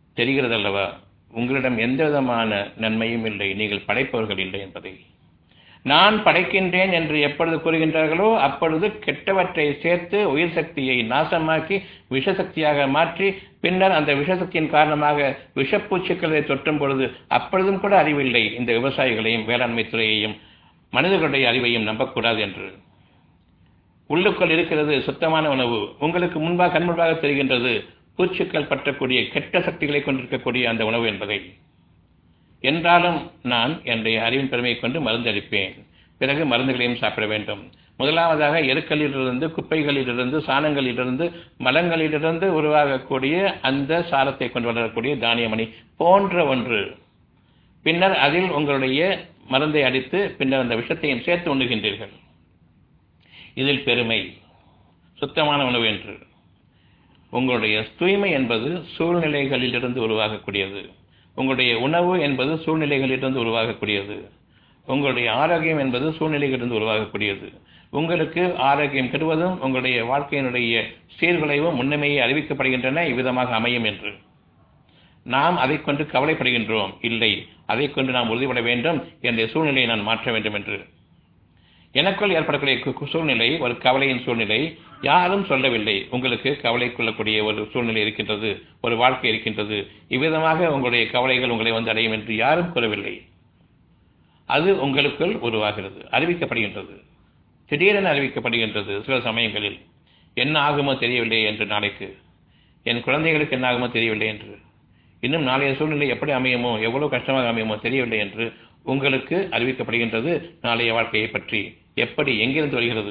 தெரிகிறதல்லவா உங்களிடம் எந்த விதமான நன்மையும் இல்லை நீங்கள் படைப்பவர்கள் இல்லை என்பதை நான் படைக்கின்றேன் என்று எப்பொழுது கூறுகின்றார்களோ அப்பொழுது கெட்டவற்றை சேர்த்து உயிர் சக்தியை நாசமாக்கி விஷசக்தியாக மாற்றி பின்னர் அந்த விஷசக்தியின் காரணமாக விஷப்பூச்சிக்களை தொற்றும் பொழுது அப்பொழுதும் கூட அறிவில்லை இந்த விவசாயிகளையும் வேளாண்மை துறையையும் மனிதர்களுடைய அறிவையும் நம்பக்கூடாது என்று உள்ளுக்குள் இருக்கிறது சுத்தமான உணவு உங்களுக்கு முன்பாக கண்முன்பாக தெரிகின்றது பூச்சிக்கள் பற்றக்கூடிய கெட்ட சக்திகளை கொண்டிருக்கக்கூடிய அந்த உணவு என்பதை என்றாலும் நான் என்னுடைய அறிவின் பெருமையை கொண்டு மருந்து அளிப்பேன் பிறகு மருந்துகளையும் சாப்பிட வேண்டும் முதலாவதாக எருக்களிலிருந்து குப்பைகளிலிருந்து சாணங்களிலிருந்து மலங்களிலிருந்து உருவாகக்கூடிய அந்த சாரத்தை கொண்டு வளரக்கூடிய தானியமணி போன்ற ஒன்று பின்னர் அதில் உங்களுடைய மருந்தை அடித்து பின்னர் அந்த விஷத்தையும் சேர்த்து உண்ணுகின்றீர்கள் இதில் பெருமை சுத்தமான உணவு என்று உங்களுடைய தூய்மை என்பது சூழ்நிலைகளிலிருந்து உருவாகக்கூடியது உங்களுடைய உணவு என்பது சூழ்நிலைகளிலிருந்து உருவாகக்கூடியது உங்களுடைய ஆரோக்கியம் என்பது சூழ்நிலைகளிலிருந்து உருவாகக்கூடியது உங்களுக்கு ஆரோக்கியம் கெடுவதும் உங்களுடைய வாழ்க்கையினுடைய சீர்குலைவும் முன்னமையே அறிவிக்கப்படுகின்றன இவ்விதமாக அமையும் என்று நாம் அதை கொண்டு கவலைப்படுகின்றோம் இல்லை அதை கொண்டு நாம் உறுதிப்பட வேண்டும் என்னுடைய சூழ்நிலையை நான் மாற்ற வேண்டும் என்று எனக்குள் ஏற்படக்கூடிய சூழ்நிலை ஒரு கவலையின் சூழ்நிலை யாரும் சொல்லவில்லை உங்களுக்கு கவலை கொள்ளக்கூடிய ஒரு சூழ்நிலை இருக்கின்றது ஒரு வாழ்க்கை இருக்கின்றது இவ்விதமாக உங்களுடைய கவலைகள் உங்களை வந்து அடையும் என்று யாரும் கூறவில்லை அது உங்களுக்குள் உருவாகிறது அறிவிக்கப்படுகின்றது திடீரென அறிவிக்கப்படுகின்றது சில சமயங்களில் என்ன ஆகுமோ தெரியவில்லை என்று நாளைக்கு என் குழந்தைகளுக்கு என்ன ஆகுமோ தெரியவில்லை என்று இன்னும் நாளைய சூழ்நிலை எப்படி அமையுமோ எவ்வளவு கஷ்டமாக அமையுமோ தெரியவில்லை என்று உங்களுக்கு அறிவிக்கப்படுகின்றது நாளைய வாழ்க்கையை பற்றி எப்படி எங்கிருந்து வருகிறது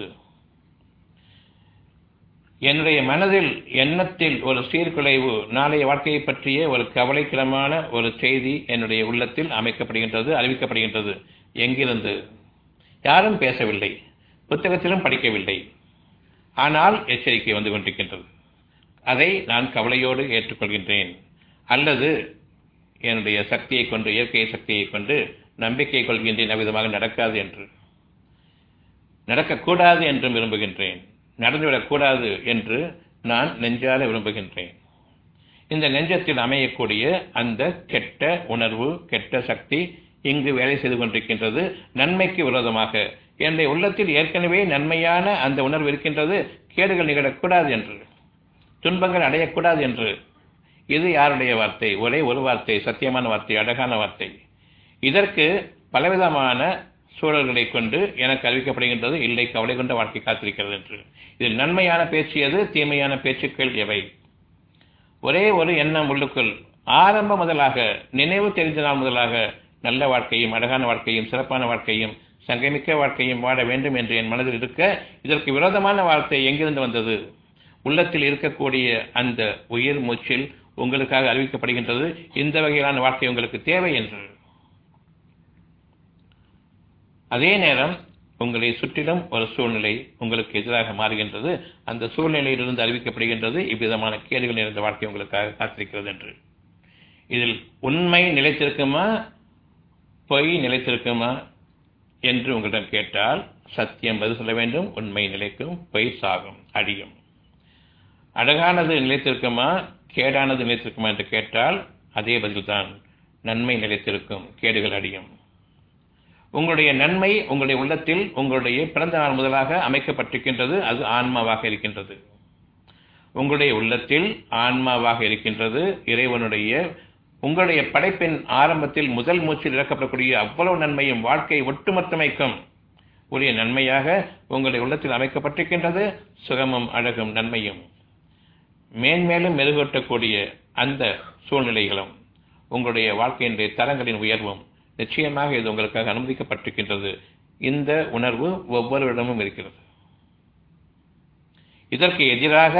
என்னுடைய மனதில் எண்ணத்தில் ஒரு சீர்குலைவு நாளைய வாழ்க்கையை பற்றிய ஒரு கவலைக்கிடமான ஒரு செய்தி என்னுடைய உள்ளத்தில் அமைக்கப்படுகின்றது அறிவிக்கப்படுகின்றது எங்கிருந்து யாரும் பேசவில்லை புத்தகத்திலும் படிக்கவில்லை ஆனால் எச்சரிக்கை வந்து கொண்டிருக்கின்றது அதை நான் கவலையோடு ஏற்றுக்கொள்கின்றேன் அல்லது என்னுடைய சக்தியை கொண்டு இயற்கை சக்தியை கொண்டு நம்பிக்கை கொள்கின்றேன் அவ்விதமாக நடக்காது என்று நடக்கக்கூடாது என்றும் விரும்புகின்றேன் நடந்துவிடக்கூடாது என்று நான் நெஞ்சால விரும்புகின்றேன் இந்த நெஞ்சத்தில் அமையக்கூடிய அந்த கெட்ட உணர்வு கெட்ட சக்தி இங்கு வேலை செய்து கொண்டிருக்கின்றது நன்மைக்கு விரோதமாக என்னுடைய உள்ளத்தில் ஏற்கனவே நன்மையான அந்த உணர்வு இருக்கின்றது கேடுகள் நிகழக்கூடாது என்று துன்பங்கள் அடையக்கூடாது என்று இது யாருடைய வார்த்தை ஒரே ஒரு வார்த்தை சத்தியமான வார்த்தை அழகான வார்த்தை இதற்கு பலவிதமான சூழல்களை கொண்டு எனக்கு அறிவிக்கப்படுகின்றது இல்லை கவலை கொண்ட வாழ்க்கை காத்திருக்கிறது என்று இதில் நன்மையான பேச்சு எது தீமையான பேச்சுக்கள் எவை ஒரே ஒரு எண்ணம் உள்ளுக்குள் ஆரம்ப முதலாக நினைவு தெரிந்த நாள் முதலாக நல்ல வாழ்க்கையும் அழகான வாழ்க்கையும் சிறப்பான வாழ்க்கையும் சங்கமிக்க வாழ்க்கையும் வாழ வேண்டும் என்று என் மனதில் இருக்க இதற்கு விரோதமான வார்த்தை எங்கிருந்து வந்தது உள்ளத்தில் இருக்கக்கூடிய அந்த உயிர் மூச்சில் உங்களுக்காக அறிவிக்கப்படுகின்றது இந்த வகையிலான வாழ்க்கை உங்களுக்கு தேவை என்று அதே நேரம் உங்களை சுற்றிலும் ஒரு சூழ்நிலை உங்களுக்கு எதிராக மாறுகின்றது அந்த சூழ்நிலையிலிருந்து அறிவிக்கப்படுகின்றது இவ்விதமான கேடுகள் நிறைந்த வாழ்க்கை உங்களுக்காக காத்திருக்கிறது என்று இதில் உண்மை நிலைத்திருக்குமா பொய் நிலைத்திருக்குமா என்று உங்களிடம் கேட்டால் சத்தியம் பதில் சொல்ல வேண்டும் உண்மை நிலைக்கும் பொய் சாகும் அடியும் அழகானது நிலைத்திருக்குமா கேடானது நிலைத்திருக்குமா என்று கேட்டால் அதே பதில்தான் நன்மை நிலைத்திருக்கும் கேடுகள் அடியும் உங்களுடைய நன்மை உங்களுடைய உள்ளத்தில் உங்களுடைய பிறந்த நாள் முதலாக அமைக்கப்பட்டிருக்கின்றது அது ஆன்மாவாக இருக்கின்றது உங்களுடைய உள்ளத்தில் ஆன்மாவாக இருக்கின்றது இறைவனுடைய உங்களுடைய படைப்பின் ஆரம்பத்தில் முதல் மூச்சில் இறக்கப்படக்கூடிய அவ்வளவு நன்மையும் வாழ்க்கை ஒட்டுமொத்தமைக்கும் உரிய நன்மையாக உங்களுடைய உள்ளத்தில் அமைக்கப்பட்டிருக்கின்றது சுகமும் அழகும் நன்மையும் மேன்மேலும் மெருகூட்டக்கூடிய அந்த சூழ்நிலைகளும் உங்களுடைய வாழ்க்கையினுடைய தரங்களின் உயர்வும் நிச்சயமாக இது உங்களுக்காக அனுமதிக்கப்பட்டிருக்கின்றது இந்த உணர்வு ஒவ்வொருவரிடமும் இருக்கிறது இதற்கு எதிராக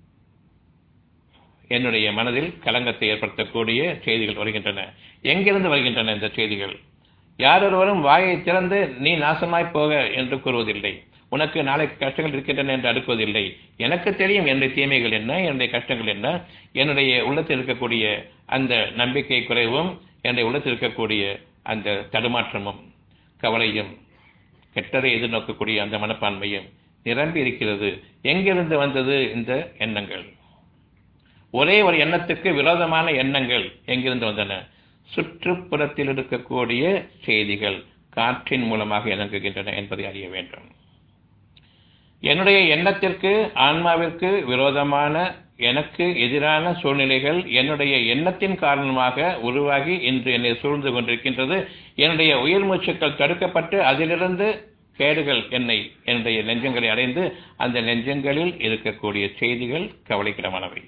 என்னுடைய மனதில் கலங்கத்தை ஏற்படுத்தக்கூடிய செய்திகள் வருகின்றன எங்கிருந்து வருகின்றன இந்த செய்திகள் யாரொருவரும் வாயை திறந்து நீ நாசமாய் போக என்று கூறுவதில்லை உனக்கு நாளை கஷ்டங்கள் இருக்கின்றன என்று அடுக்குவதில்லை எனக்கு தெரியும் என்னுடைய தீமைகள் என்ன என்னுடைய கஷ்டங்கள் என்ன என்னுடைய உள்ளத்தில் இருக்கக்கூடிய அந்த நம்பிக்கை குறைவும் என்னுடைய உள்ளத்தில் இருக்கக்கூடிய அந்த தடுமாற்றமும் கவலையும் கெட்டதை எதிர்நோக்கக்கூடிய அந்த மனப்பான்மையும் நிரம்பி இருக்கிறது எங்கிருந்து வந்தது இந்த எண்ணங்கள் ஒரே ஒரு எண்ணத்துக்கு விரோதமான எண்ணங்கள் எங்கிருந்து வந்தன சுற்றுப்புறத்தில் இருக்கக்கூடிய செய்திகள் காற்றின் மூலமாக இறங்குகின்றன என்பதை அறிய வேண்டும் என்னுடைய எண்ணத்திற்கு ஆன்மாவிற்கு விரோதமான எனக்கு எதிரான சூழ்நிலைகள் என்னுடைய எண்ணத்தின் காரணமாக உருவாகி இன்று என்னை சூழ்ந்து கொண்டிருக்கின்றது என்னுடைய உயிர் மூச்சுக்கள் தடுக்கப்பட்டு அதிலிருந்து கேடுகள் என்னை என்னுடைய நெஞ்சங்களை அடைந்து அந்த நெஞ்சங்களில் இருக்கக்கூடிய செய்திகள் கவலைக்கிடமானவை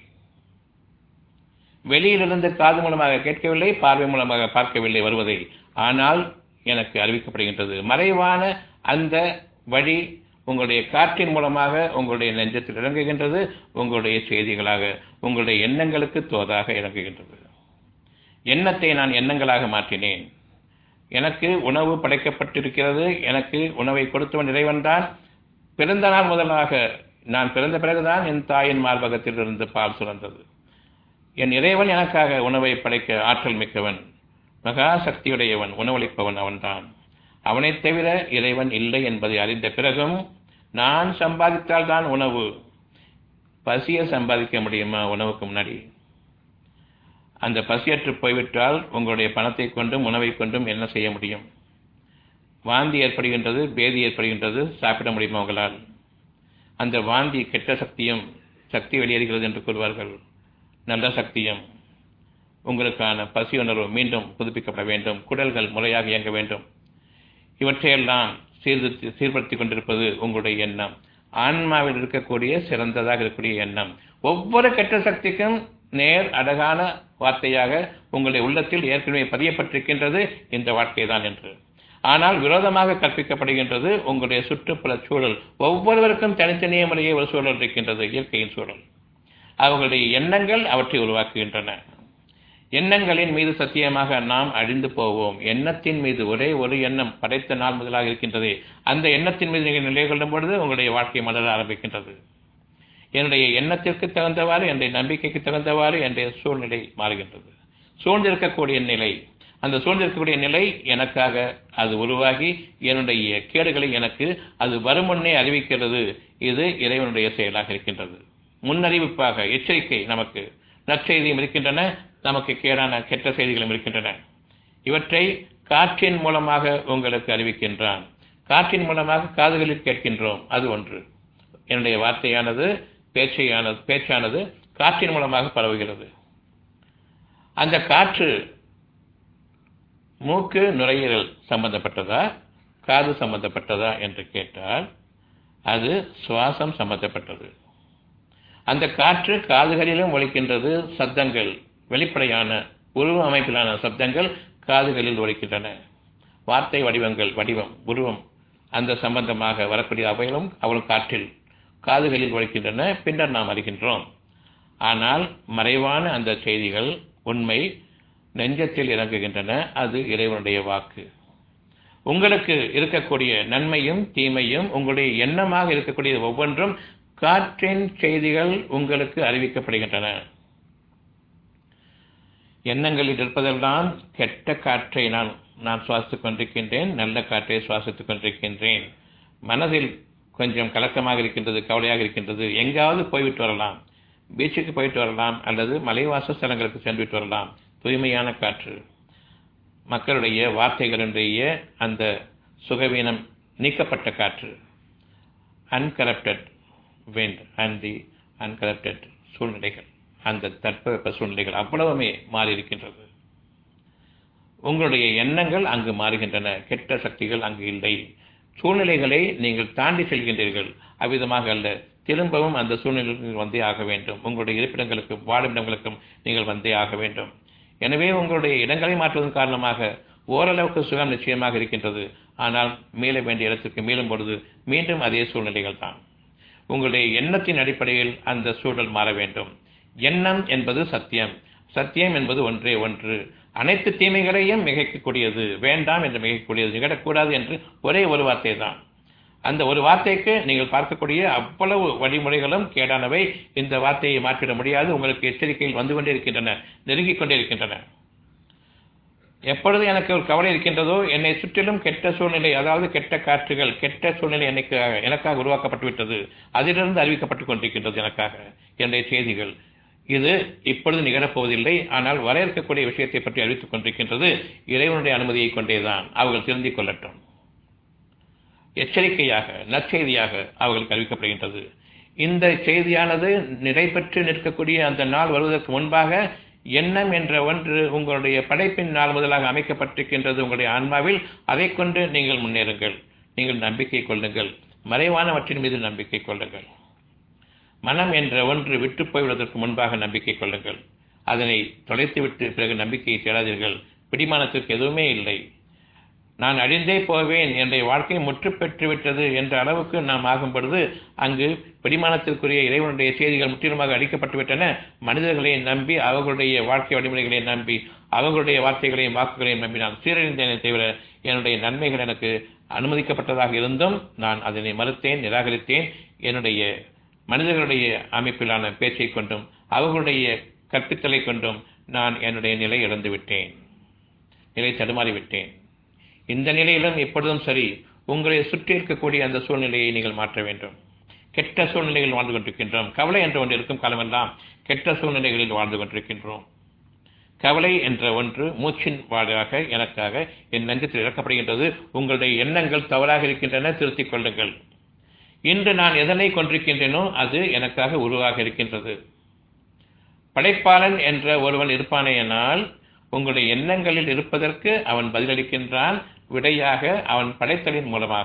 வெளியிலிருந்து காது மூலமாக கேட்கவில்லை பார்வை மூலமாக பார்க்கவில்லை வருவதை ஆனால் எனக்கு அறிவிக்கப்படுகின்றது மறைவான அந்த வழி உங்களுடைய காற்றின் மூலமாக உங்களுடைய நெஞ்சத்தில் இறங்குகின்றது உங்களுடைய செய்திகளாக உங்களுடைய எண்ணங்களுக்கு தோதாக இறங்குகின்றது எண்ணத்தை நான் எண்ணங்களாக மாற்றினேன் எனக்கு உணவு படைக்கப்பட்டிருக்கிறது எனக்கு உணவை கொடுத்தவன் இறைவன்தான் பிறந்த நாள் முதலாக நான் பிறந்த பிறகுதான் என் தாயின் மார்பகத்தில் இருந்து பால் சுரந்தது என் இறைவன் எனக்காக உணவை படைக்க ஆற்றல் மிக்கவன் மகா சக்தியுடையவன் உணவளிப்பவன் அவன்தான் அவனைத் தவிர இறைவன் இல்லை என்பதை அறிந்த பிறகும் நான் சம்பாதித்தால் தான் உணவு பசியை சம்பாதிக்க முடியுமா உணவுக்கு முன்னாடி அந்த பசியற்று போய்விட்டால் உங்களுடைய பணத்தை கொண்டும் உணவை கொண்டும் என்ன செய்ய முடியும் வாந்தி ஏற்படுகின்றது பேதி ஏற்படுகின்றது சாப்பிட முடியுமா உங்களால் அந்த வாந்தி கெட்ட சக்தியும் சக்தி வெளியேறுகிறது என்று கூறுவார்கள் நல்ல சக்தியும் உங்களுக்கான பசி உணர்வு மீண்டும் புதுப்பிக்கப்பட வேண்டும் குடல்கள் முறையாக இயங்க வேண்டும் இவற்றையெல்லாம் சீர்திருத்தி சீர்படுத்திக் கொண்டிருப்பது உங்களுடைய எண்ணம் ஆன்மாவில் இருக்கக்கூடிய சிறந்ததாக இருக்கக்கூடிய எண்ணம் ஒவ்வொரு கெட்ட சக்திக்கும் நேர் அழகான வார்த்தையாக உங்களுடைய உள்ளத்தில் ஏற்கனவே பதியப்பட்டிருக்கின்றது இந்த வாழ்க்கை தான் என்று ஆனால் விரோதமாக கற்பிக்கப்படுகின்றது உங்களுடைய சுற்றுப்புற சூழல் ஒவ்வொருவருக்கும் தனித்தனியே முறையே ஒரு சூழல் இருக்கின்றது இயற்கையின் சூழல் அவர்களுடைய எண்ணங்கள் அவற்றை உருவாக்குகின்றன எண்ணங்களின் மீது சத்தியமாக நாம் அழிந்து போவோம் எண்ணத்தின் மீது ஒரே ஒரு எண்ணம் படைத்த நாள் முதலாக இருக்கின்றதே அந்த எண்ணத்தின் மீது நீங்கள் நிலை கொள்ளும் பொழுது உங்களுடைய வாழ்க்கை மலர ஆரம்பிக்கின்றது என்னுடைய எண்ணத்திற்கு தகுந்தவாறு என்னுடைய நம்பிக்கைக்கு தகுந்தவாறு என்னுடைய சூழ்நிலை மாறுகின்றது சூழ்ந்திருக்கக்கூடிய நிலை அந்த சூழ்ந்திருக்கக்கூடிய நிலை எனக்காக அது உருவாகி என்னுடைய கேடுகளை எனக்கு அது வரும் முன்னே அறிவிக்கிறது இது இறைவனுடைய செயலாக இருக்கின்றது முன்னறிவிப்பாக எச்சரிக்கை நமக்கு நற்செய்தியும் இருக்கின்றன நமக்கு கேடான கெட்ட செய்திகளும் இருக்கின்றன இவற்றை காற்றின் மூலமாக உங்களுக்கு அறிவிக்கின்றான் காற்றின் மூலமாக காதுகளில் கேட்கின்றோம் அது ஒன்று என்னுடைய வார்த்தையானது பேச்சையானது பேச்சானது காற்றின் மூலமாக பரவுகிறது அந்த காற்று மூக்கு நுரையீரல் சம்பந்தப்பட்டதா காது சம்பந்தப்பட்டதா என்று கேட்டால் அது சுவாசம் சம்பந்தப்பட்டது அந்த காற்று காதுகளிலும் ஒலிக்கின்றது சப்தங்கள் வெளிப்படையான உருவ அமைப்பிலான சப்தங்கள் காதுகளில் ஒலிக்கின்றன வார்த்தை வடிவங்கள் வடிவம் உருவம் அந்த சம்பந்தமாக வரக்கூடிய அவைகளும் அவளும் காற்றில் காதுகளில் ஒலிக்கின்றன பின்னர் நாம் அறிகின்றோம் ஆனால் மறைவான அந்த செய்திகள் உண்மை நெஞ்சத்தில் இறங்குகின்றன அது இறைவனுடைய வாக்கு உங்களுக்கு இருக்கக்கூடிய நன்மையும் தீமையும் உங்களுடைய எண்ணமாக இருக்கக்கூடிய ஒவ்வொன்றும் காற்றின் செய்திகள் உங்களுக்கு அறிவிக்கப்படுகின்றன எண்ணங்களில் இருப்பதெல்லாம் கெட்ட காற்றை நான் நான் சுவாசித்துக் கொண்டிருக்கின்றேன் நல்ல காற்றை சுவாசித்துக் கொண்டிருக்கின்றேன் மனதில் கொஞ்சம் கலக்கமாக இருக்கின்றது கவலையாக இருக்கின்றது எங்காவது போய்விட்டு வரலாம் பீச்சுக்கு போயிட்டு வரலாம் அல்லது மலைவாச ஸ்தலங்களுக்கு சென்றுவிட்டு வரலாம் தூய்மையான காற்று மக்களுடைய வார்த்தைகளுடைய அந்த சுகவீனம் நீக்கப்பட்ட காற்று uncorrupted wind and the uncorrupted சூழ்நிலைகள் அந்த தட்பவெப்ப சூழ்நிலைகள் அவ்வளவுமே மாறி இருக்கின்றது உங்களுடைய எண்ணங்கள் அங்கு மாறுகின்றன கெட்ட சக்திகள் அங்கு இல்லை சூழ்நிலைகளை நீங்கள் தாண்டி செல்கின்றீர்கள் அவ்விதமாக அல்ல திரும்பவும் அந்த சூழ்நிலையில் வந்தே ஆக வேண்டும் உங்களுடைய இருப்பிடங்களுக்கும் வாழுமிடங்களுக்கும் நீங்கள் வந்தே ஆக வேண்டும் எனவே உங்களுடைய இடங்களை மாற்றுவதன் காரணமாக ஓரளவுக்கு சுகம் நிச்சயமாக இருக்கின்றது ஆனால் மீள வேண்டிய இடத்திற்கு மீளும் பொழுது மீண்டும் அதே சூழ்நிலைகள் தான் உங்களுடைய எண்ணத்தின் அடிப்படையில் அந்த சூழல் மாற வேண்டும் எண்ணம் என்பது சத்தியம் சத்தியம் என்பது ஒன்றே ஒன்று அனைத்து தீமைகளையும் மிகைக்கக்கூடியது வேண்டாம் என்று மிகைக்கக்கூடியது நிகழக்கூடாது என்று ஒரே ஒரு வார்த்தை தான் அந்த ஒரு வார்த்தைக்கு நீங்கள் பார்க்கக்கூடிய அவ்வளவு வழிமுறைகளும் கேடானவை இந்த வார்த்தையை மாற்றிட முடியாது உங்களுக்கு எச்சரிக்கையில் வந்து கொண்டே இருக்கின்றன நெருங்கிக் கொண்டே இருக்கின்றன எப்பொழுது எனக்கு ஒரு கவலை இருக்கின்றதோ என்னை சுற்றிலும் கெட்ட சூழ்நிலை அதாவது கெட்ட காற்றுகள் கெட்ட சூழ்நிலை எனக்கு எனக்காக உருவாக்கப்பட்டு விட்டது அதிலிருந்து அறிவிக்கப்பட்டுக் கொண்டிருக்கின்றது எனக்காக என்னுடைய செய்திகள் இது இப்பொழுது நிகழப்போவதில்லை ஆனால் வர இருக்கக்கூடிய விஷயத்தை பற்றி அறிவித்துக் கொண்டிருக்கின்றது இறைவனுடைய அனுமதியை கொண்டேதான் அவர்கள் திருந்திக் கொள்ளட்டும் எச்சரிக்கையாக நற்செய்தியாக அவர்களுக்கு அறிவிக்கப்படுகின்றது இந்த செய்தியானது நிறைபெற்று நிற்கக்கூடிய அந்த நாள் வருவதற்கு முன்பாக எண்ணம் என்ற ஒன்று உங்களுடைய படைப்பின் நாள் முதலாக அமைக்கப்பட்டிருக்கின்றது உங்களுடைய ஆன்மாவில் அதை கொண்டு நீங்கள் முன்னேறுங்கள் நீங்கள் நம்பிக்கை கொள்ளுங்கள் மறைவானவற்றின் மீது நம்பிக்கை கொள்ளுங்கள் மனம் என்ற ஒன்று விட்டு போய்விடுவதற்கு முன்பாக நம்பிக்கை கொள்ளுங்கள் அதனை தொலைத்துவிட்டு பிறகு நம்பிக்கையை தேடாதீர்கள் பிடிமானத்திற்கு எதுவுமே இல்லை நான் அழிந்தே போவேன் என்னுடைய வாழ்க்கை முற்று பெற்று விட்டது என்ற அளவுக்கு நாம் ஆகும் பொழுது அங்கு பிடிமானத்திற்குரிய இறைவனுடைய செய்திகள் முற்றிலுமாக அளிக்கப்பட்டுவிட்டன மனிதர்களை நம்பி அவர்களுடைய வாழ்க்கை வழிமுறைகளை நம்பி அவர்களுடைய வார்த்தைகளையும் வாக்குகளையும் நம்பி நான் சீரழிந்தேனே தவிர என்னுடைய நன்மைகள் எனக்கு அனுமதிக்கப்பட்டதாக இருந்தும் நான் அதனை மறுத்தேன் நிராகரித்தேன் என்னுடைய மனிதர்களுடைய அமைப்பிலான பேச்சை கொண்டும் அவர்களுடைய கற்பித்தலை கொண்டும் நான் என்னுடைய நிலை இழந்து விட்டேன் நிலை தடுமாறிவிட்டேன் இந்த நிலையிலும் எப்பொழுதும் சரி உங்களை சுற்றி இருக்கக்கூடிய அந்த சூழ்நிலையை நீங்கள் மாற்ற வேண்டும் கெட்ட சூழ்நிலைகளில் வாழ்ந்து கொண்டிருக்கின்றோம் கவலை என்ற ஒன்று இருக்கும் காலமெல்லாம் கெட்ட சூழ்நிலைகளில் வாழ்ந்து கொண்டிருக்கின்றோம் கவலை என்ற ஒன்று மூச்சின் வாழாக எனக்காக என் நெஞ்சத்தில் இறக்கப்படுகின்றது உங்களுடைய எண்ணங்கள் தவறாக இருக்கின்றன திருத்திக் கொள்ளுங்கள் இன்று நான் எதனை கொண்டிருக்கின்றேனோ அது எனக்காக உருவாக இருக்கின்றது படைப்பாளன் என்ற ஒருவன் இருப்பானேயானால் உங்களுடைய எண்ணங்களில் இருப்பதற்கு அவன் பதிலளிக்கின்றான் விடையாக அவன் படைத்தலின் மூலமாக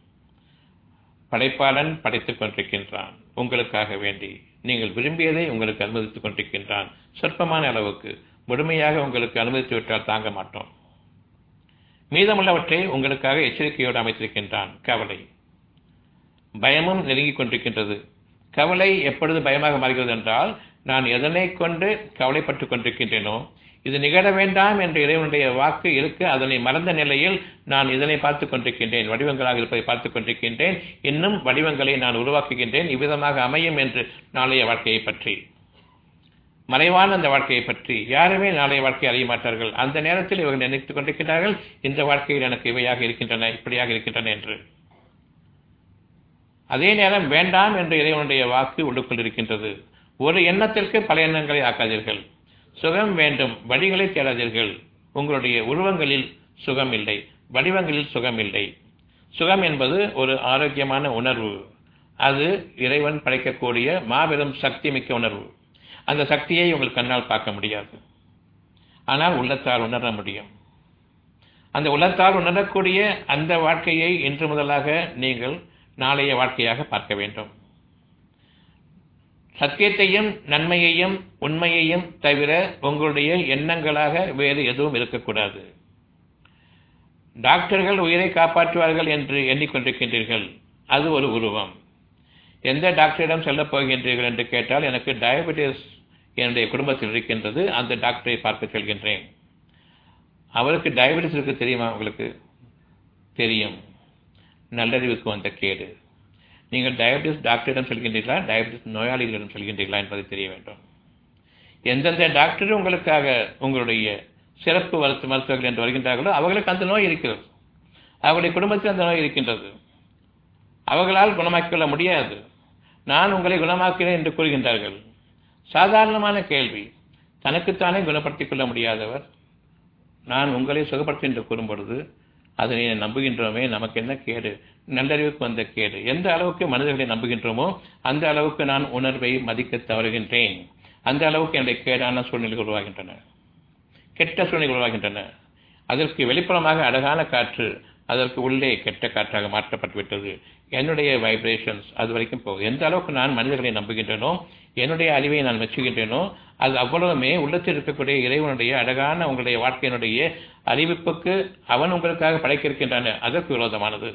படைப்பாளன் படைத்துக் கொண்டிருக்கின்றான் உங்களுக்காக வேண்டி நீங்கள் விரும்பியதை உங்களுக்கு அனுமதித்துக் கொண்டிருக்கின்றான் சொற்பமான அளவுக்கு முழுமையாக உங்களுக்கு அனுமதித்து விட்டால் தாங்க மாட்டோம் மீதமுள்ளவற்றை உங்களுக்காக எச்சரிக்கையோடு அமைத்திருக்கின்றான் கவலை பயமும் நெருங்கிக் கொண்டிருக்கின்றது கவலை எப்பொழுது பயமாக மாறுகிறது என்றால் நான் எதனை கொண்டு கவலைப்பட்டுக் கொண்டிருக்கின்றேனோ இது நிகழ வேண்டாம் என்ற இறைவனுடைய வாக்கு இருக்க அதனை மறந்த நிலையில் நான் இதனை பார்த்துக் கொண்டிருக்கின்றேன் வடிவங்களாக இருப்பதை பார்த்துக் கொண்டிருக்கின்றேன் இன்னும் வடிவங்களை நான் உருவாக்குகின்றேன் இவ்விதமாக அமையும் என்று நாளைய வாழ்க்கையை பற்றி மறைவான அந்த வாழ்க்கையை பற்றி யாருமே நாளைய வாழ்க்கையை அறிய மாட்டார்கள் அந்த நேரத்தில் இவர்கள் நினைத்துக் கொண்டிருக்கிறார்கள் இந்த வாழ்க்கையில் எனக்கு இவையாக இருக்கின்றன இப்படியாக இருக்கின்றன என்று அதே நேரம் வேண்டாம் என்று இறைவனுடைய வாக்கு உள்ளுக்குள் இருக்கின்றது ஒரு எண்ணத்திற்கு பல எண்ணங்களை ஆக்காதீர்கள் சுகம் வேண்டும் வழிகளை தேடாதீர்கள் உங்களுடைய உருவங்களில் சுகம் இல்லை வடிவங்களில் சுகம் இல்லை சுகம் என்பது ஒரு ஆரோக்கியமான உணர்வு அது இறைவன் படைக்கக்கூடிய மாபெரும் சக்தி மிக்க உணர்வு அந்த சக்தியை உங்கள் கண்ணால் பார்க்க முடியாது ஆனால் உள்ளத்தால் உணர முடியும் அந்த உள்ளத்தால் உணரக்கூடிய அந்த வாழ்க்கையை இன்று முதலாக நீங்கள் நாளைய வாழ்க்கையாக பார்க்க வேண்டும் சத்தியத்தையும் நன்மையையும் உண்மையையும் தவிர உங்களுடைய எண்ணங்களாக வேறு எதுவும் இருக்கக்கூடாது டாக்டர்கள் உயிரை காப்பாற்றுவார்கள் என்று எண்ணிக்கொண்டிருக்கின்றீர்கள் அது ஒரு உருவம் எந்த டாக்டரிடம் செல்லப் போகின்றீர்கள் என்று கேட்டால் எனக்கு டயபெட்டிஸ் என்னுடைய குடும்பத்தில் இருக்கின்றது அந்த டாக்டரை பார்க்க செல்கின்றேன் அவருக்கு டயபெட்டிஸ் இருக்கு தெரியுமா உங்களுக்கு தெரியும் நல்லறிவுக்கு வந்த கேடு நீங்கள் டயபெட்டிஸ் டாக்டரிடம் செல்கின்றீர்களா டயபெட்டிஸ் நோயாளிகளிடம் செல்கின்றீர்களா என்பதை தெரிய வேண்டும் எந்தெந்த டாக்டர் உங்களுக்காக உங்களுடைய சிறப்பு மருத்துவ மருத்துவர்கள் என்று வருகின்றார்களோ அவர்களுக்கு அந்த நோய் இருக்கிறது அவருடைய குடும்பத்தில் அந்த நோய் இருக்கின்றது அவர்களால் குணமாக்கிக் முடியாது நான் உங்களை குணமாக்கிறேன் என்று கூறுகின்றார்கள் சாதாரணமான கேள்வி தனக்குத்தானே குணப்படுத்திக் கொள்ள முடியாதவர் நான் உங்களை சுகப்படுத்தி என்று கூறும் பொழுது அதனை நம்புகின்றோமே நமக்கு என்ன கேடு நல்லறிவுக்கு வந்த கேடு எந்த அளவுக்கு மனிதர்களை நம்புகின்றோமோ அந்த அளவுக்கு நான் உணர்வை மதிக்க தவறுகின்றேன் அந்த அளவுக்கு என்னுடைய கேடான சூழ்நிலைகள் உருவாகின்றன கெட்ட சூழ்நிலைகள் உருவாகின்றன அதற்கு வெளிப்புறமாக அழகான காற்று அதற்கு உள்ளே கெட்ட காற்றாக மாற்றப்பட்டுவிட்டது என்னுடைய வைப்ரேஷன்ஸ் அது வரைக்கும் போகுது எந்த அளவுக்கு நான் மனிதர்களை நம்புகின்றேனோ என்னுடைய அறிவை நான் மெச்சுகின்றேனோ அது அவ்வளவுமே உள்ளத்தில் இருக்கக்கூடிய இறைவனுடைய அழகான உங்களுடைய வாழ்க்கையினுடைய அறிவிப்புக்கு அவன் உங்களுக்காக படைக்க இருக்கின்றன அதற்கு விரோதமானது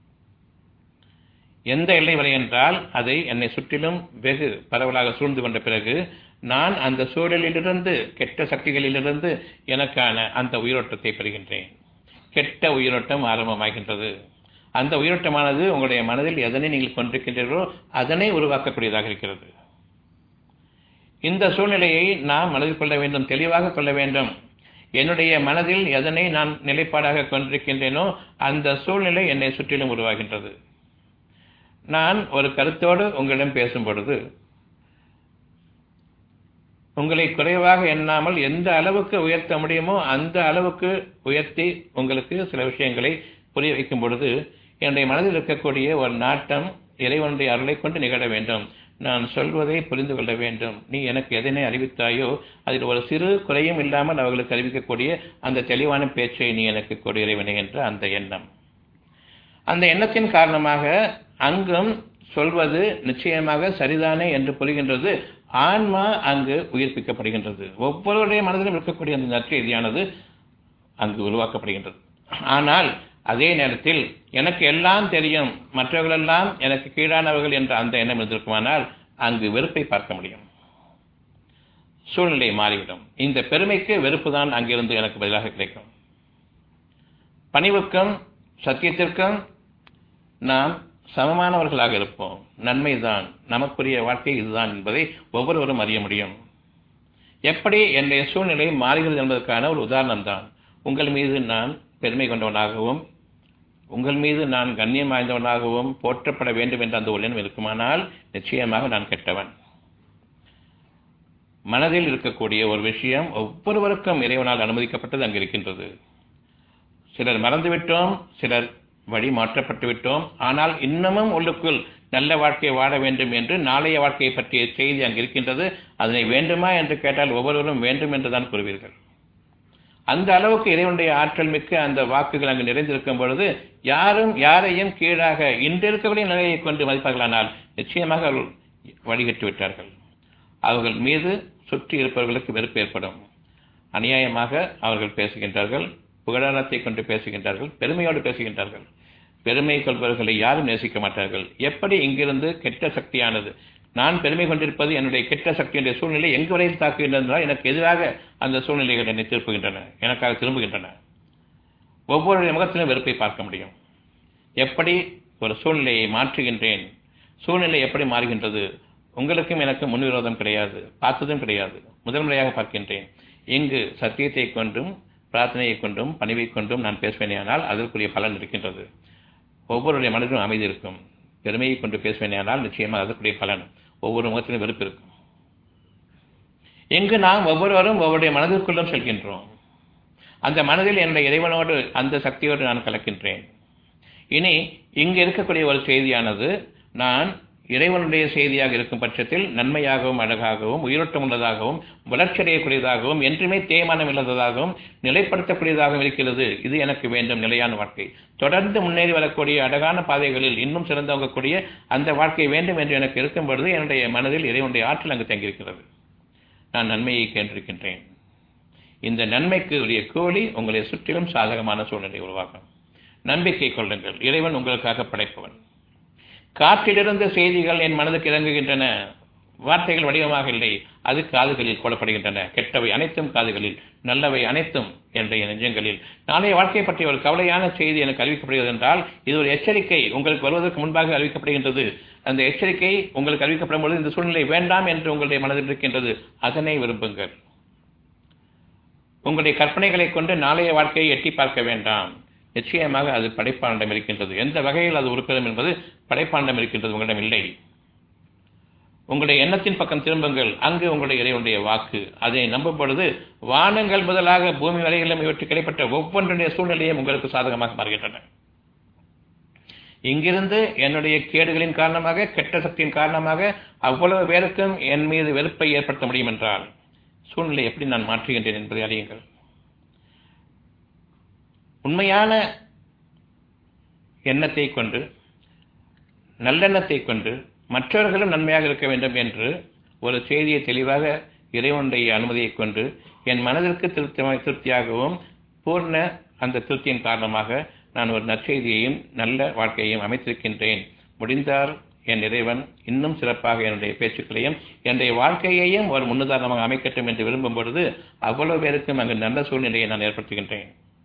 எந்த எல்லை வரை என்றால் அதை என்னை சுற்றிலும் வெகு பரவலாக சூழ்ந்து கொண்ட பிறகு நான் அந்த சூழலிலிருந்து கெட்ட சக்திகளிலிருந்து எனக்கான அந்த உயிரோட்டத்தை பெறுகின்றேன் கெட்ட உயிரோட்டம் ஆரம்பமாகின்றது அந்த உயிரோட்டமானது உங்களுடைய மனதில் எதனை நீங்கள் கொண்டிருக்கின்றீர்களோ அதனை உருவாக்கக்கூடியதாக இருக்கிறது இந்த சூழ்நிலையை நாம் மனதில் கொள்ள வேண்டும் தெளிவாக கொள்ள வேண்டும் என்னுடைய மனதில் எதனை நான் நிலைப்பாடாக கொண்டிருக்கின்றேனோ அந்த சூழ்நிலை என்னை சுற்றிலும் உருவாகின்றது நான் ஒரு கருத்தோடு உங்களிடம் பேசும் பொழுது உங்களை குறைவாக எண்ணாமல் எந்த அளவுக்கு உயர்த்த முடியுமோ அந்த அளவுக்கு உயர்த்தி உங்களுக்கு சில விஷயங்களை புரிய வைக்கும் பொழுது என்னுடைய மனதில் இருக்கக்கூடிய ஒரு நாட்டம் இறைவனுடைய அருளை கொண்டு நிகழ வேண்டும் நான் சொல்வதை புரிந்து கொள்ள வேண்டும் நீ எனக்கு எதனை அறிவித்தாயோ அதில் ஒரு சிறு குறையும் இல்லாமல் அவர்களுக்கு அறிவிக்கக்கூடிய அந்த தெளிவான பேச்சை நீ எனக்கு கொடு இறைவனே என்ற அந்த எண்ணம் அந்த எண்ணத்தின் காரணமாக அங்கும் சொல்வது நிச்சயமாக சரிதானே என்று புரிகின்றது ஆன்மா அங்கு உயிர்ப்பிக்கப்படுகின்றது ஒவ்வொருவருடைய மனதிலும் இருக்கக்கூடிய அந்த நற்செய்தியானது அங்கு உருவாக்கப்படுகின்றது ஆனால் அதே நேரத்தில் எனக்கு எல்லாம் தெரியும் மற்றவர்களெல்லாம் எனக்கு கீழானவர்கள் என்ற அந்த எண்ணம் இருந்திருக்குமானால் அங்கு வெறுப்பை பார்க்க முடியும் சூழ்நிலை மாறிவிடும் இந்த பெருமைக்கு வெறுப்பு தான் அங்கிருந்து எனக்கு பதிலாக கிடைக்கும் பணிவுக்கும் சத்தியத்திற்கும் நாம் சமமானவர்களாக இருப்போம் நன்மைதான் நமக்குரிய வாழ்க்கை இதுதான் என்பதை ஒவ்வொருவரும் அறிய முடியும் எப்படி என்னுடைய சூழ்நிலை மாறுகிறது என்பதற்கான ஒரு உதாரணம் தான் உங்கள் மீது நான் பெருமை கொண்டவனாகவும் உங்கள் மீது நான் கண்ணியம் வாய்ந்தவனாகவும் போற்றப்பட வேண்டும் என்ற அந்த உள்ளம் இருக்குமானால் நிச்சயமாக நான் கெட்டவன் மனதில் இருக்கக்கூடிய ஒரு விஷயம் ஒவ்வொருவருக்கும் இறைவனால் அனுமதிக்கப்பட்டது அங்கு இருக்கின்றது சிலர் மறந்துவிட்டோம் சிலர் வழி மாற்றப்பட்டு விட்டோம் ஆனால் இன்னமும் உள்ளுக்குள் நல்ல வாழ்க்கையை வாழ வேண்டும் என்று நாளைய வாழ்க்கையை பற்றிய செய்தி அங்கு இருக்கின்றது அதனை வேண்டுமா என்று கேட்டால் ஒவ்வொருவரும் வேண்டும் என்றுதான் கூறுவீர்கள் அந்த அளவுக்கு இறைவனுடைய ஆற்றல் மிக்க அந்த வாக்குகள் அங்கு நிறைந்திருக்கும் பொழுது யாரும் யாரையும் கீழாக இன்று இருக்கக்கூடிய நிலையை கொண்டு மதிப்பார்களானால் நிச்சயமாக அவர்கள் வழிகட்டு விட்டார்கள் அவர்கள் மீது சுற்றி இருப்பவர்களுக்கு வெறுப்பு ஏற்படும் அநியாயமாக அவர்கள் பேசுகின்றார்கள் புகழாரத்தை கொண்டு பேசுகின்றார்கள் பெருமையோடு பேசுகின்றார்கள் பெருமை கொள்பவர்களை யாரும் நேசிக்க மாட்டார்கள் எப்படி இங்கிருந்து கெட்ட சக்தியானது நான் பெருமை கொண்டிருப்பது என்னுடைய கெட்ட சக்தியுடைய சூழ்நிலை எங்கு வரையில் தாக்குகின்றன எனக்கு எதிராக அந்த சூழ்நிலைகள் என்னை திருப்புகின்றன எனக்காக திரும்புகின்றன ஒவ்வொருடைய முகத்திலும் வெறுப்பை பார்க்க முடியும் எப்படி ஒரு சூழ்நிலையை மாற்றுகின்றேன் சூழ்நிலை எப்படி மாறுகின்றது உங்களுக்கும் எனக்கும் முன்விரோதம் கிடையாது பார்த்ததும் கிடையாது முதல் முறையாக பார்க்கின்றேன் இங்கு சத்தியத்தை கொண்டும் பிரார்த்தனையை கொண்டும் பணிவை கொண்டும் நான் பேசுவேனேயானால் அதற்குரிய பலன் இருக்கின்றது ஒவ்வொருடைய மனதிலும் அமைதி இருக்கும் பெருமையை கொண்டு பேசுவேனேயானால் நிச்சயமாக அதற்குரிய பலன் ஒவ்வொரு முகத்திலும் வெறுப்பு இருக்கும் எங்கு நாம் ஒவ்வொருவரும் ஒவ்வொருடைய மனதிற்குள்ளும் செல்கின்றோம் அந்த மனதில் என்னுடைய இறைவனோடு அந்த சக்தியோடு நான் கலக்கின்றேன் இனி இங்கு இருக்கக்கூடிய ஒரு செய்தியானது நான் இறைவனுடைய செய்தியாக இருக்கும் பட்சத்தில் நன்மையாகவும் அழகாகவும் உயிரோட்டம் உள்ளதாகவும் வளர்ச்சியடையக்கூடியதாகவும் என்றுமே தேய்மானம் இல்லாததாகவும் நிலைப்படுத்தக்கூடியதாகவும் இருக்கிறது இது எனக்கு வேண்டும் நிலையான வாழ்க்கை தொடர்ந்து முன்னேறி வரக்கூடிய அழகான பாதைகளில் இன்னும் சிறந்தவங்கக்கூடிய அந்த வாழ்க்கை வேண்டும் என்று எனக்கு இருக்கும் பொழுது என்னுடைய மனதில் இறைவனுடைய ஆற்றல் அங்கு தங்கியிருக்கிறது நான் நன்மையை கேட்டிருக்கின்றேன் இந்த நன்மைக்கு உரிய கூலி உங்களை சுற்றிலும் சாதகமான சூழ்நிலை உருவாக்கும் நம்பிக்கை கொள்ளுங்கள் இறைவன் உங்களுக்காக படைப்பவன் காற்றிலிருந்த செய்திகள் என் மனதுக்கு இறங்குகின்றன வார்த்தைகள் வடிவமாக இல்லை அது காதுகளில் போடப்படுகின்றன கெட்டவை அனைத்தும் காதுகளில் நல்லவை அனைத்தும் என்ற நெஞ்சங்களில் நாளைய வாழ்க்கை பற்றிய ஒரு கவலையான செய்தி எனக்கு அறிவிக்கப்படுகிறது என்றால் இது ஒரு எச்சரிக்கை உங்களுக்கு வருவதற்கு முன்பாக அறிவிக்கப்படுகின்றது அந்த எச்சரிக்கை உங்களுக்கு அறிவிக்கப்படும் பொழுது இந்த சூழ்நிலை வேண்டாம் என்று உங்களுடைய மனதில் இருக்கின்றது அதனை விரும்புங்கள் உங்களுடைய கற்பனைகளை கொண்டு நாளைய வாழ்க்கையை எட்டி பார்க்க வேண்டாம் நிச்சயமாக அது படைப்பாண்டம் இருக்கின்றது எந்த வகையில் அது உருப்பெறும் என்பது படைப்பாண்டம் இருக்கின்றது உங்களிடம் இல்லை உங்களுடைய எண்ணத்தின் பக்கம் திரும்புங்கள் அங்கு உங்களுடைய இறைவனுடைய வாக்கு அதை நம்பும் பொழுது வானங்கள் முதலாக பூமி வரையிலும் இவற்று கிடைப்பட்ட ஒவ்வொன்றுடைய சூழ்நிலையும் உங்களுக்கு சாதகமாக மாறுகின்றன இங்கிருந்து என்னுடைய கேடுகளின் காரணமாக கெட்ட சக்தியின் காரணமாக அவ்வளவு பேருக்கும் என் மீது வெறுப்பை ஏற்படுத்த முடியும் என்றால் சூழ்நிலை எப்படி நான் மாற்றுகின்றேன் என்பதை அறியுங்கள் உண்மையான எண்ணத்தை கொண்டு நல்லெண்ணத்தை கொண்டு மற்றவர்களும் நன்மையாக இருக்க வேண்டும் என்று ஒரு செய்தியை தெளிவாக இறைவனுடைய அனுமதியை கொண்டு என் மனதிற்கு திருப்தி திருப்தியாகவும் பூர்ண அந்த திருப்தியின் காரணமாக நான் ஒரு நற்செய்தியையும் நல்ல வாழ்க்கையையும் அமைத்திருக்கின்றேன் முடிந்தால் என் இறைவன் இன்னும் சிறப்பாக என்னுடைய பேச்சுக்களையும் என்னுடைய வாழ்க்கையையும் ஒரு முன்னுதாரணமாக அமைக்கட்டும் என்று விரும்பும் பொழுது அவ்வளவு பேருக்கும் அங்கு நல்ல சூழ்நிலையை நான் ஏற்படுத்துகின்றேன்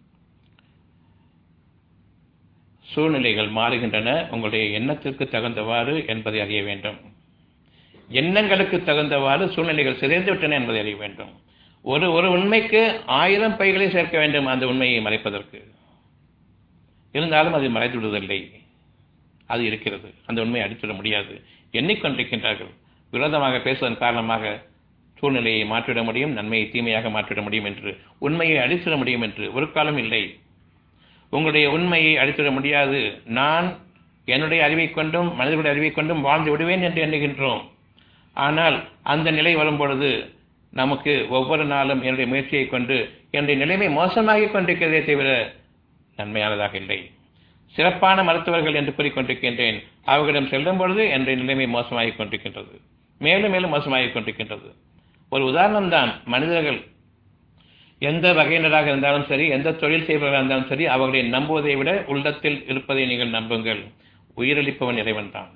சூழ்நிலைகள் மாறுகின்றன உங்களுடைய எண்ணத்திற்கு தகுந்தவாறு என்பதை அறிய வேண்டும் எண்ணங்களுக்கு தகுந்தவாறு சூழ்நிலைகள் சிதைந்து விட்டன என்பதை அறிய வேண்டும் ஒரு ஒரு உண்மைக்கு ஆயிரம் பைகளை சேர்க்க வேண்டும் அந்த உண்மையை மறைப்பதற்கு இருந்தாலும் அது மறைத்து விடுவதில்லை அது இருக்கிறது அந்த உண்மையை அடித்துவிட முடியாது எண்ணிக்கொண்டிருக்கின்றார்கள் விரோதமாக பேசுவதன் காரணமாக சூழ்நிலையை மாற்றிட முடியும் நன்மையை தீமையாக மாற்றிட முடியும் என்று உண்மையை அழித்திட முடியும் என்று ஒரு காலம் இல்லை உங்களுடைய உண்மையை அழித்திட முடியாது நான் என்னுடைய அறிவை கொண்டும் மனிதர்களுடைய அறிவை கொண்டும் வாழ்ந்து விடுவேன் என்று எண்ணுகின்றோம் ஆனால் அந்த நிலை வரும்பொழுது நமக்கு ஒவ்வொரு நாளும் என்னுடைய முயற்சியை கொண்டு என்னுடைய நிலைமை மோசமாகிக் கொண்டிருக்கிறதே தவிர நன்மையானதாக இல்லை சிறப்பான மருத்துவர்கள் என்று கூறிக்கொண்டிருக்கின்றேன் அவர்களிடம் செல்லும் பொழுது என்னுடைய நிலைமை மோசமாகிக் கொண்டிருக்கின்றது மேலும் மேலும் மோசமாகிக் கொண்டிருக்கின்றது ஒரு உதாரணம் தான் மனிதர்கள் எந்த வகையினராக இருந்தாலும் சரி எந்த தொழில் செய்பவர்களாக இருந்தாலும் சரி அவர்களை நம்புவதை விட உள்ளத்தில் இருப்பதை நீங்கள் நம்புங்கள் உயிரளிப்பவன் இறைவன் தான்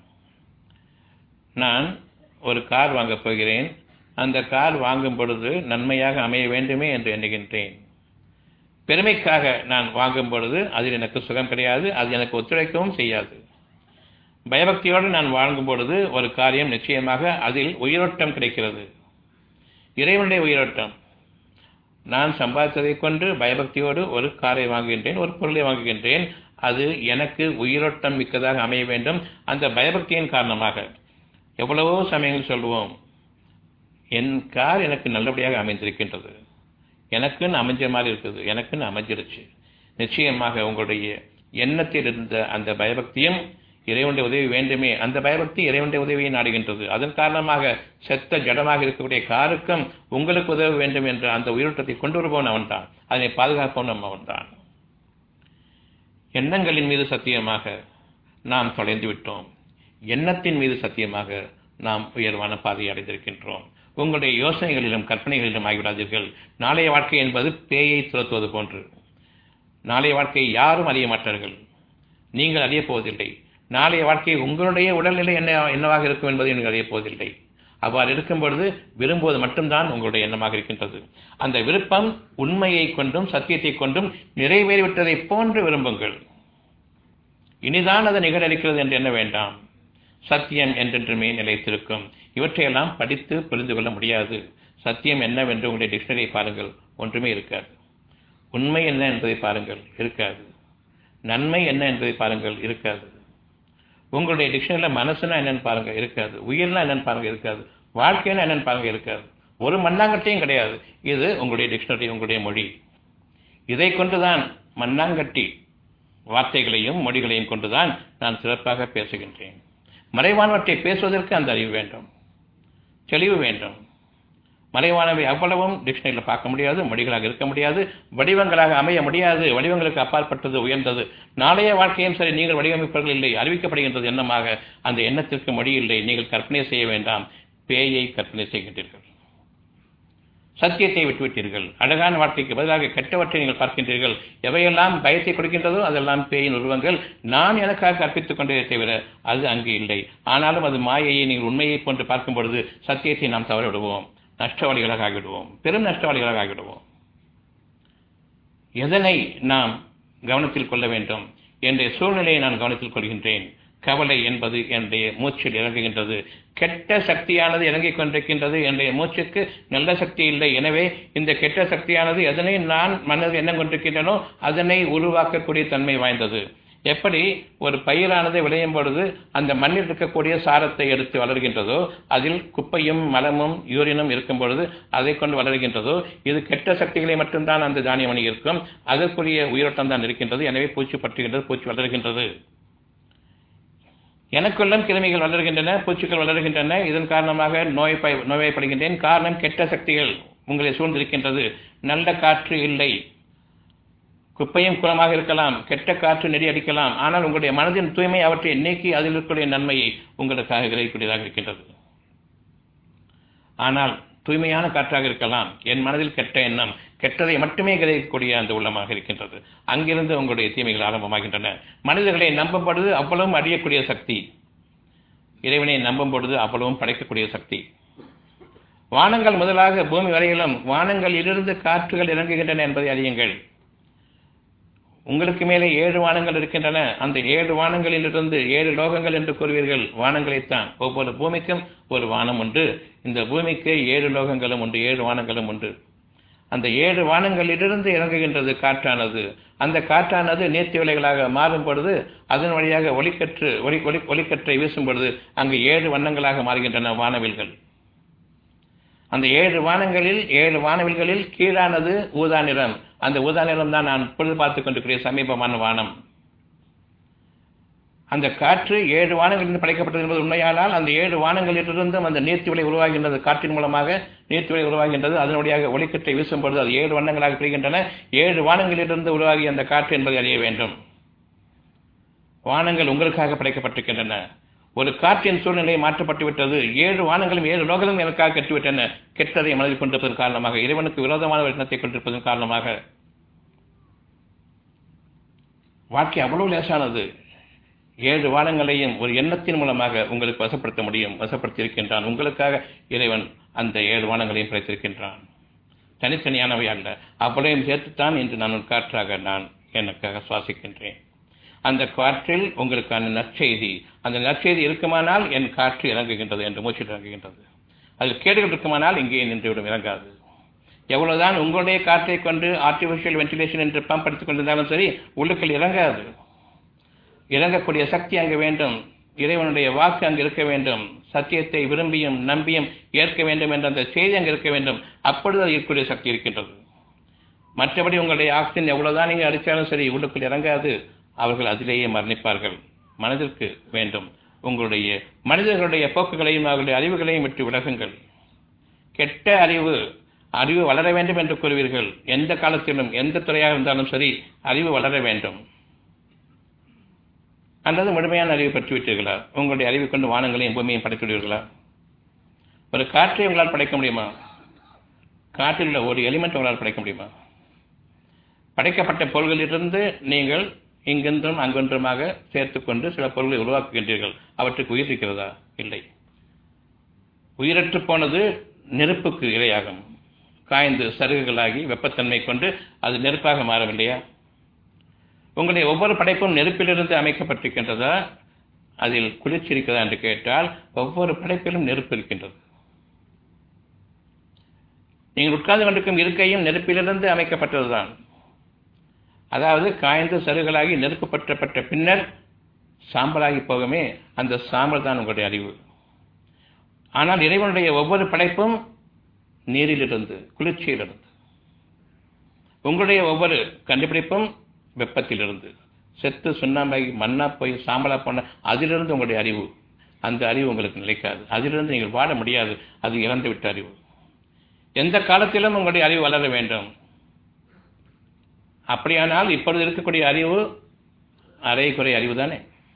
நான் ஒரு கார் வாங்கப் போகிறேன் அந்த கார் வாங்கும் பொழுது நன்மையாக அமைய வேண்டுமே என்று எண்ணுகின்றேன் பெருமைக்காக நான் வாங்கும் பொழுது அதில் எனக்கு சுகம் கிடையாது அது எனக்கு ஒத்துழைக்கவும் செய்யாது பயபக்தியோடு நான் வாங்கும் பொழுது ஒரு காரியம் நிச்சயமாக அதில் உயிரோட்டம் கிடைக்கிறது இறைவனுடைய உயிரோட்டம் நான் சம்பாதித்ததை கொண்டு பயபக்தியோடு ஒரு காரை வாங்குகின்றேன் ஒரு பொருளை வாங்குகின்றேன் அது எனக்கு உயிரோட்டம் மிக்கதாக அமைய வேண்டும் அந்த பயபக்தியின் காரணமாக எவ்வளவோ சமயங்கள் சொல்லுவோம் என் கார் எனக்கு நல்லபடியாக அமைந்திருக்கின்றது எனக்குன்னு அமைஞ்ச மாதிரி இருக்குது எனக்குன்னு அமைஞ்சிருச்சு நிச்சயமாக உங்களுடைய எண்ணத்தில் இருந்த அந்த பயபக்தியும் இறைவனுடைய உதவி வேண்டுமே அந்த பயபக்தி இறைவனுடைய உதவியை நாடுகின்றது அதன் காரணமாக செத்த ஜடமாக இருக்கக்கூடிய காருக்கும் உங்களுக்கு உதவ வேண்டும் என்ற அந்த உயிரோட்டத்தை கொண்டு வருபவன் அவன்தான் அதனை பாதுகாப்பவனும் அவன்தான் எண்ணங்களின் மீது சத்தியமாக நாம் தொலைந்து விட்டோம் எண்ணத்தின் மீது சத்தியமாக நாம் உயர்வான பாதையை அடைந்திருக்கின்றோம் உங்களுடைய யோசனைகளிலும் கற்பனைகளிலும் ஆகிவிடாதீர்கள் நாளைய வாழ்க்கை என்பது பேயை துரத்துவது போன்று நாளைய வாழ்க்கையை யாரும் அறிய மாட்டார்கள் நீங்கள் அறியப் போவதில்லை நாளைய வாழ்க்கை உங்களுடைய உடல்நிலை என்ன என்னவாக இருக்கும் என்பதை நீங்கள் அறியப் போவதில்லை அவ்வாறு இருக்கும் பொழுது விரும்புவது மட்டும்தான் உங்களுடைய எண்ணமாக இருக்கின்றது அந்த விருப்பம் உண்மையை கொண்டும் சத்தியத்தை கொண்டும் நிறைவேறிவிட்டதை போன்று விரும்புங்கள் இனிதான் அது நிகழளிக்கிறது என்று எண்ண வேண்டாம் சத்தியம் என்றென்றுமே நிலைத்திருக்கும் இவற்றையெல்லாம் படித்து புரிந்து கொள்ள முடியாது சத்தியம் என்னவென்று உங்களுடைய டிக்ஷனரியை பாருங்கள் ஒன்றுமே இருக்காது உண்மை என்ன என்பதை பாருங்கள் இருக்காது நன்மை என்ன என்பதை பாருங்கள் இருக்காது உங்களுடைய டிக்ஷனரியில் மனசுனா என்னன்னு பாருங்க இருக்காது உயிர்னா என்னன்னு பாருங்க இருக்காது வாழ்க்கைன்னா என்னன்னு பாருங்க இருக்காது ஒரு மண்ணாங்கட்டியும் கிடையாது இது உங்களுடைய டிக்ஷனரி உங்களுடைய மொழி இதை கொண்டுதான் மண்ணாங்கட்டி வார்த்தைகளையும் மொழிகளையும் கொண்டுதான் நான் சிறப்பாக பேசுகின்றேன் மறைவானவற்றை பேசுவதற்கு அந்த அறிவு வேண்டும் தெளிவு வேண்டும் மறைவானவை அவ்வளவும் டிக்ஷனரியில் பார்க்க முடியாது மொழிகளாக இருக்க முடியாது வடிவங்களாக அமைய முடியாது வடிவங்களுக்கு அப்பாற்பட்டது உயர்ந்தது நாளைய வாழ்க்கையும் சரி நீங்கள் வடிவமைப்பவர்கள் இல்லை அறிவிக்கப்படுகின்றது எண்ணமாக அந்த எண்ணத்திற்கு மொழி இல்லை நீங்கள் கற்பனை செய்ய வேண்டாம் பேயை கற்பனை செய்கின்றீர்கள் சத்தியத்தை விட்டுவிட்டீர்கள் அழகான வாழ்க்கைக்கு பதிலாக கெட்டவற்றை நீங்கள் பார்க்கின்றீர்கள் எவையெல்லாம் பயத்தை கொடுக்கின்றதோ அதெல்லாம் பேயின் உருவங்கள் நான் எனக்காக கற்பித்துக் கொண்டே தவிர அது அங்கு இல்லை ஆனாலும் அது மாயையை நீங்கள் உண்மையை போன்று பார்க்கும் பொழுது சத்தியத்தை நாம் தவற விடுவோம் நஷ்டவாளிகளாக ஆகிவிடுவோம் பெரும் நஷ்டவாளிகளாக ஆகிவிடுவோம் எதனை நாம் கவனத்தில் கொள்ள வேண்டும் என்ற சூழ்நிலையை நான் கவனத்தில் கொள்கின்றேன் கவலை என்பது என்னுடைய மூச்சில் இறங்குகின்றது கெட்ட சக்தியானது இறங்கிக் கொண்டிருக்கின்றது என்னுடைய மூச்சுக்கு நல்ல சக்தி இல்லை எனவே இந்த கெட்ட சக்தியானது எதனை நான் மனதில் எண்ணம் கொண்டிருக்கின்றனோ அதனை உருவாக்கக்கூடிய தன்மை வாய்ந்தது எப்படி ஒரு பயிரானது விளையும் பொழுது அந்த மண்ணில் இருக்கக்கூடிய சாரத்தை எடுத்து வளர்கின்றதோ அதில் குப்பையும் மலமும் யூரினும் இருக்கும் பொழுது அதை கொண்டு வளர்கின்றதோ இது கெட்ட சக்திகளை மட்டும்தான் அந்த தானியமணி இருக்கும் அதற்குரிய உயிரோட்டம் தான் இருக்கின்றது எனவே பூச்சி பற்றுகின்றது பூச்சி வளர்கின்றது எனக்குள்ளும் கிருமிகள் வளர்கின்றன பூச்சிகள் வளர்கின்றன இதன் காரணமாக நோய் நோய்வாய்ப்படுகின்றேன் காரணம் கெட்ட சக்திகள் உங்களை சூழ்ந்திருக்கின்றது நல்ல காற்று இல்லை குப்பையும் குளமாக இருக்கலாம் கெட்ட காற்று நெறி அடிக்கலாம் ஆனால் உங்களுடைய மனதின் தூய்மை அவற்றை நீக்கி அதில் இருக்கக்கூடிய நன்மையை உங்களுக்காக விளையக்கூடியதாக இருக்கின்றது ஆனால் தூய்மையான காற்றாக இருக்கலாம் என் மனதில் கெட்ட எண்ணம் கெட்டதை மட்டுமே கிரகிக்கக்கூடிய அந்த உள்ளமாக இருக்கின்றது அங்கிருந்து உங்களுடைய தீமைகள் ஆரம்பமாகின்றன மனிதர்களை நம்பும் பொழுது அவ்வளவும் அறியக்கூடிய சக்தி இறைவனை நம்பும் பொழுது அவ்வளவும் படைக்கக்கூடிய சக்தி வானங்கள் முதலாக பூமி வரையிலும் வானங்களிலிருந்து காற்றுகள் இறங்குகின்றன என்பதை அறியுங்கள் உங்களுக்கு மேலே ஏழு வானங்கள் இருக்கின்றன அந்த ஏழு வானங்களிலிருந்து ஏழு லோகங்கள் என்று கூறுவீர்கள் வானங்களைத்தான் ஒவ்வொரு பூமிக்கும் ஒரு வானம் உண்டு இந்த பூமிக்கு ஏழு லோகங்களும் உண்டு ஏழு வானங்களும் உண்டு அந்த ஏழு வானங்களிலிருந்து இறங்குகின்றது காற்றானது அந்த காற்றானது நேர்த்தி விலைகளாக மாறும் பொழுது அதன் வழியாக ஒளிக்கற்று ஒளி ஒளி ஒளிக்கற்றை வீசும் பொழுது அங்கு ஏழு வண்ணங்களாக மாறுகின்றன வானவில்கள் அந்த ஏழு வானங்களில் ஏழு வானவில்களில் கீழானது ஊதா நிறம் அந்த ஊதா நிறம் தான் நான் இப்பொழுது பார்த்துக் கொண்டிருக்கிற சமீபமான வானம் அந்த காற்று ஏழு வானங்களிலிருந்து படைக்கப்பட்டது என்பது உண்மையானால் அந்த ஏழு வானங்களிலிருந்தும் அந்த நீர்த்திவிலை உருவாகின்றது காற்றின் மூலமாக நீர்த்திவிலை உருவாகின்றது அதனுடைய ஒளிக்கட்டை வீசும் பொழுது அது ஏழு வண்ணங்களாக பிரிகின்றன ஏழு வானங்களிலிருந்து உருவாகிய அந்த காற்று என்பதை அறிய வேண்டும் வானங்கள் உங்களுக்காக படைக்கப்பட்டிருக்கின்றன ஒரு காற்றின் சூழ்நிலை மாற்றப்பட்டு விட்டது ஏழு வானங்களும் ஏழு லோகங்களும் எனக்காக கெட்டுவிட்டன கெட்டதை மனதில் கொண்டிருப்பதன் காரணமாக இறைவனுக்கு விரோதமான ஒரு எண்ணத்தை கொண்டிருப்பதன் காரணமாக வாழ்க்கை அவ்வளவு லேசானது ஏழு வானங்களையும் ஒரு எண்ணத்தின் மூலமாக உங்களுக்கு வசப்படுத்த முடியும் வசப்படுத்தி இருக்கின்றான் உங்களுக்காக இறைவன் அந்த ஏழு வானங்களையும் படைத்திருக்கின்றான் தனித்தனியானவை அல்ல அவ்வளையும் சேர்த்துத்தான் இன்று நான் ஒரு காற்றாக நான் எனக்காக சுவாசிக்கின்றேன் அந்த காற்றில் உங்களுக்கான நற்செய்தி அந்த நற்செய்தி இருக்குமானால் என் காற்று இறங்குகின்றது என்று மூச்சில் இறங்குகின்றது அதில் கேடுகள் இருக்குமானால் இங்கே நின்றுவிடும் இறங்காது எவ்வளவுதான் உங்களுடைய காற்றை கொண்டு ஆர்டிபிஷியல் வென்டிலேஷன் என்று பம்ப் எடுத்துக் கொண்டிருந்தாலும் சரி உள்ளுக்குள் இறங்காது இறங்கக்கூடிய சக்தி அங்கு வேண்டும் இறைவனுடைய வாக்கு அங்கு இருக்க வேண்டும் சத்தியத்தை விரும்பியும் நம்பியும் ஏற்க வேண்டும் என்ற அந்த செய்தி அங்கு இருக்க வேண்டும் அப்பொழுது அது இருக்கக்கூடிய சக்தி இருக்கின்றது மற்றபடி உங்களுடைய ஆக்சிஜன் எவ்வளவுதான் நீங்கள் அடித்தாலும் சரி உள்ளுக்குள் இறங்காது அவர்கள் அதிலேயே மரணிப்பார்கள் மனதிற்கு வேண்டும் உங்களுடைய மனிதர்களுடைய போக்குகளையும் அவர்களுடைய அறிவுகளையும் விட்டு விலகுங்கள் கெட்ட அறிவு அறிவு வளர வேண்டும் என்று கூறுவீர்கள் எந்த காலத்திலும் எந்த துறையாக இருந்தாலும் சரி அறிவு வளர வேண்டும் அல்லது முழுமையான அறிவு பெற்று விட்டீர்களா உங்களுடைய அறிவு கொண்டு வானங்களையும் பூமியையும் படைத்து விடுவீர்களா ஒரு காற்றை உங்களால் படைக்க முடியுமா காற்றில் உள்ள ஒரு எலிமெண்ட் உங்களால் படைக்க முடியுமா படைக்கப்பட்ட பொருள்களிலிருந்து நீங்கள் இங்கென்றும் அங்கொன்றுமாக சேர்த்துக்கொண்டு சில பொருள்களை உருவாக்குகின்றீர்கள் அவற்றுக்கு உயிர் இருக்கிறதா இல்லை உயிரற்று போனது நெருப்புக்கு இரையாகும் காய்ந்து சருகுகளாகி வெப்பத்தன்மை கொண்டு அது நெருப்பாக மாறவில்லையா உங்களுடைய ஒவ்வொரு படைப்பும் நெருப்பிலிருந்து அமைக்கப்பட்டிருக்கின்றதா அதில் குளிர்ச்சி இருக்கிறதா என்று கேட்டால் ஒவ்வொரு படைப்பிலும் நெருப்பு இருக்கின்றது நீங்கள் உட்கார்ந்து கொண்டிருக்கும் இருக்கையும் நெருப்பிலிருந்து அமைக்கப்பட்டதுதான் அதாவது காய்ந்து சருகளாகி நெருப்பு பற்றப்பட்ட பின்னர் சாம்பலாகி போகுமே அந்த சாம்பல் தான் உங்களுடைய அறிவு ஆனால் இறைவனுடைய ஒவ்வொரு படைப்பும் நீரிலிருந்து குளிர்ச்சியிலிருந்து உங்களுடைய ஒவ்வொரு கண்டுபிடிப்பும் வெப்பத்திலிருந்து செத்து சுண்ணாம்பாகி மண்ணா போய் சாம்பலா போன அதிலிருந்து உங்களுடைய அறிவு அந்த அறிவு உங்களுக்கு நிலைக்காது அதிலிருந்து நீங்கள் வாழ முடியாது அது இறந்துவிட்ட அறிவு எந்த காலத்திலும் உங்களுடைய அறிவு வளர வேண்டும் அப்படியானால் இப்பொழுது இருக்கக்கூடிய அறிவு அரை குறை அறிவு தானே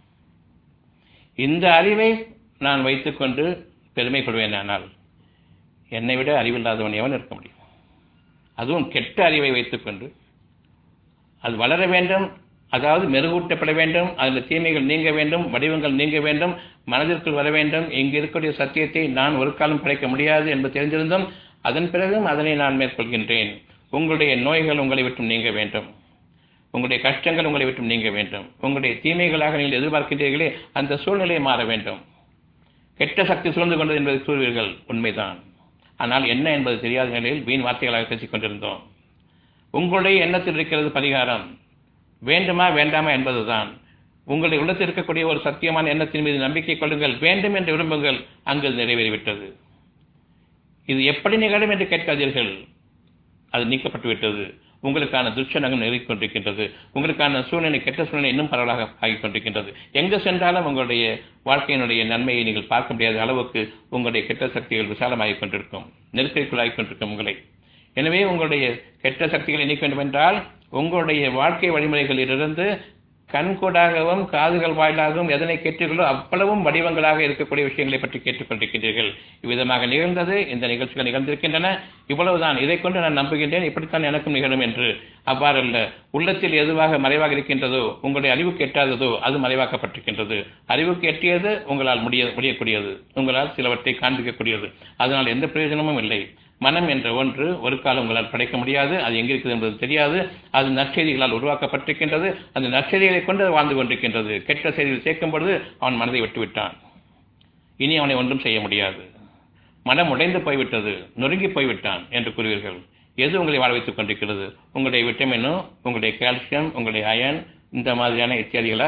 இந்த அறிவை நான் வைத்துக்கொண்டு பெருமைப்படுவேன் ஆனால் என்னை விட அறிவில்லாதவன் எவன் இருக்க முடியும் அதுவும் கெட்ட அறிவை வைத்துக்கொண்டு அது வளர வேண்டும் அதாவது மெருகூட்டப்பட வேண்டும் அதில் தீமைகள் நீங்க வேண்டும் வடிவங்கள் நீங்க வேண்டும் மனதிற்குள் வர வேண்டும் இங்கு இருக்கக்கூடிய சத்தியத்தை நான் ஒரு காலம் படைக்க முடியாது என்று தெரிந்திருந்தும் அதன் பிறகும் அதனை நான் மேற்கொள்கின்றேன் உங்களுடைய நோய்கள் உங்களை விட்டும் நீங்க வேண்டும் உங்களுடைய கஷ்டங்கள் உங்களை விட்டும் நீங்க வேண்டும் உங்களுடைய தீமைகளாக நீங்கள் எதிர்பார்க்கின்றீர்களே அந்த சூழ்நிலை மாற வேண்டும் கெட்ட சக்தி சூழ்ந்து கொண்டது என்பதை கூறுவீர்கள் உண்மைதான் ஆனால் என்ன என்பது தெரியாத நிலையில் வீண் வார்த்தைகளாக பேசிக் கொண்டிருந்தோம் உங்களுடைய எண்ணத்தில் இருக்கிறது பரிகாரம் வேண்டுமா வேண்டாமா என்பதுதான் உங்களுடைய உள்ளத்தில் இருக்கக்கூடிய ஒரு சத்தியமான எண்ணத்தின் மீது நம்பிக்கை கொள்ளுங்கள் வேண்டும் என்று விரும்புங்கள் அங்கு நிறைவேறிவிட்டது இது எப்படி நிகழும் என்று கேட்காதீர்கள் அது நீக்கப்பட்டு விட்டது உங்களுக்கான துர்ச்சனங்கள் நெருங்கிக் கொண்டிருக்கின்றது உங்களுக்கான சூழ்நிலை கெட்ட சூழ்நிலை இன்னும் பரவலாக ஆகிக் கொண்டிருக்கின்றது எங்கு சென்றாலும் உங்களுடைய வாழ்க்கையினுடைய நன்மையை நீங்கள் பார்க்க முடியாத அளவுக்கு உங்களுடைய கெட்ட சக்திகள் விசாலமாகிக் கொண்டிருக்கும் நெருக்கடிக்குள்ளாகிக் கொண்டிருக்கும் உங்களை எனவே உங்களுடைய கெட்ட சக்திகளை நீக்க வேண்டும் என்றால் உங்களுடைய வாழ்க்கை வழிமுறைகளிலிருந்து கண்கூடாகவும் காதுகள் வாயிலாகவும் எதனை கேட்டீர்களோ அவ்வளவும் வடிவங்களாக இருக்கக்கூடிய விஷயங்களை பற்றி கேட்டுக்கொண்டிருக்கின்றீர்கள் இவ்விதமாக நிகழ்ந்தது இந்த நிகழ்ச்சிகள் நிகழ்ந்திருக்கின்றன இவ்வளவுதான் இதை கொண்டு நான் நம்புகின்றேன் இப்படித்தான் எனக்கும் நிகழும் என்று அவ்வாறல்ல உள்ளத்தில் எதுவாக மறைவாக இருக்கின்றதோ உங்களுடைய அறிவுக்கு எட்டாததோ அது மறைவாக்கப்பட்டிருக்கின்றது அறிவுக்கு எட்டியது உங்களால் முடிய முடியக்கூடியது உங்களால் சிலவற்றை காண்பிக்கக்கூடியது அதனால் எந்த பிரயோஜனமும் இல்லை மனம் என்ற ஒன்று ஒரு காலம் உங்களால் படைக்க முடியாது அது எங்கிருக்கிறது என்பது தெரியாது அது நற்செய்திகளால் உருவாக்கப்பட்டிருக்கின்றது அந்த நற்செய்திகளை கொண்டு வாழ்ந்து கொண்டிருக்கின்றது கெட்ட செய்திகள் சேர்க்கும் பொழுது அவன் மனதை விட்டுவிட்டான் இனி அவனை ஒன்றும் செய்ய முடியாது மனம் உடைந்து போய்விட்டது நொறுங்கி போய்விட்டான் என்று கூறுவீர்கள் எது உங்களை வாழ வைத்துக் கொண்டிருக்கிறது உங்களுடைய விட்டமினோ உங்களுடைய கால்சியம் உங்களுடைய அயன் இந்த மாதிரியான இத்தியாதிகளா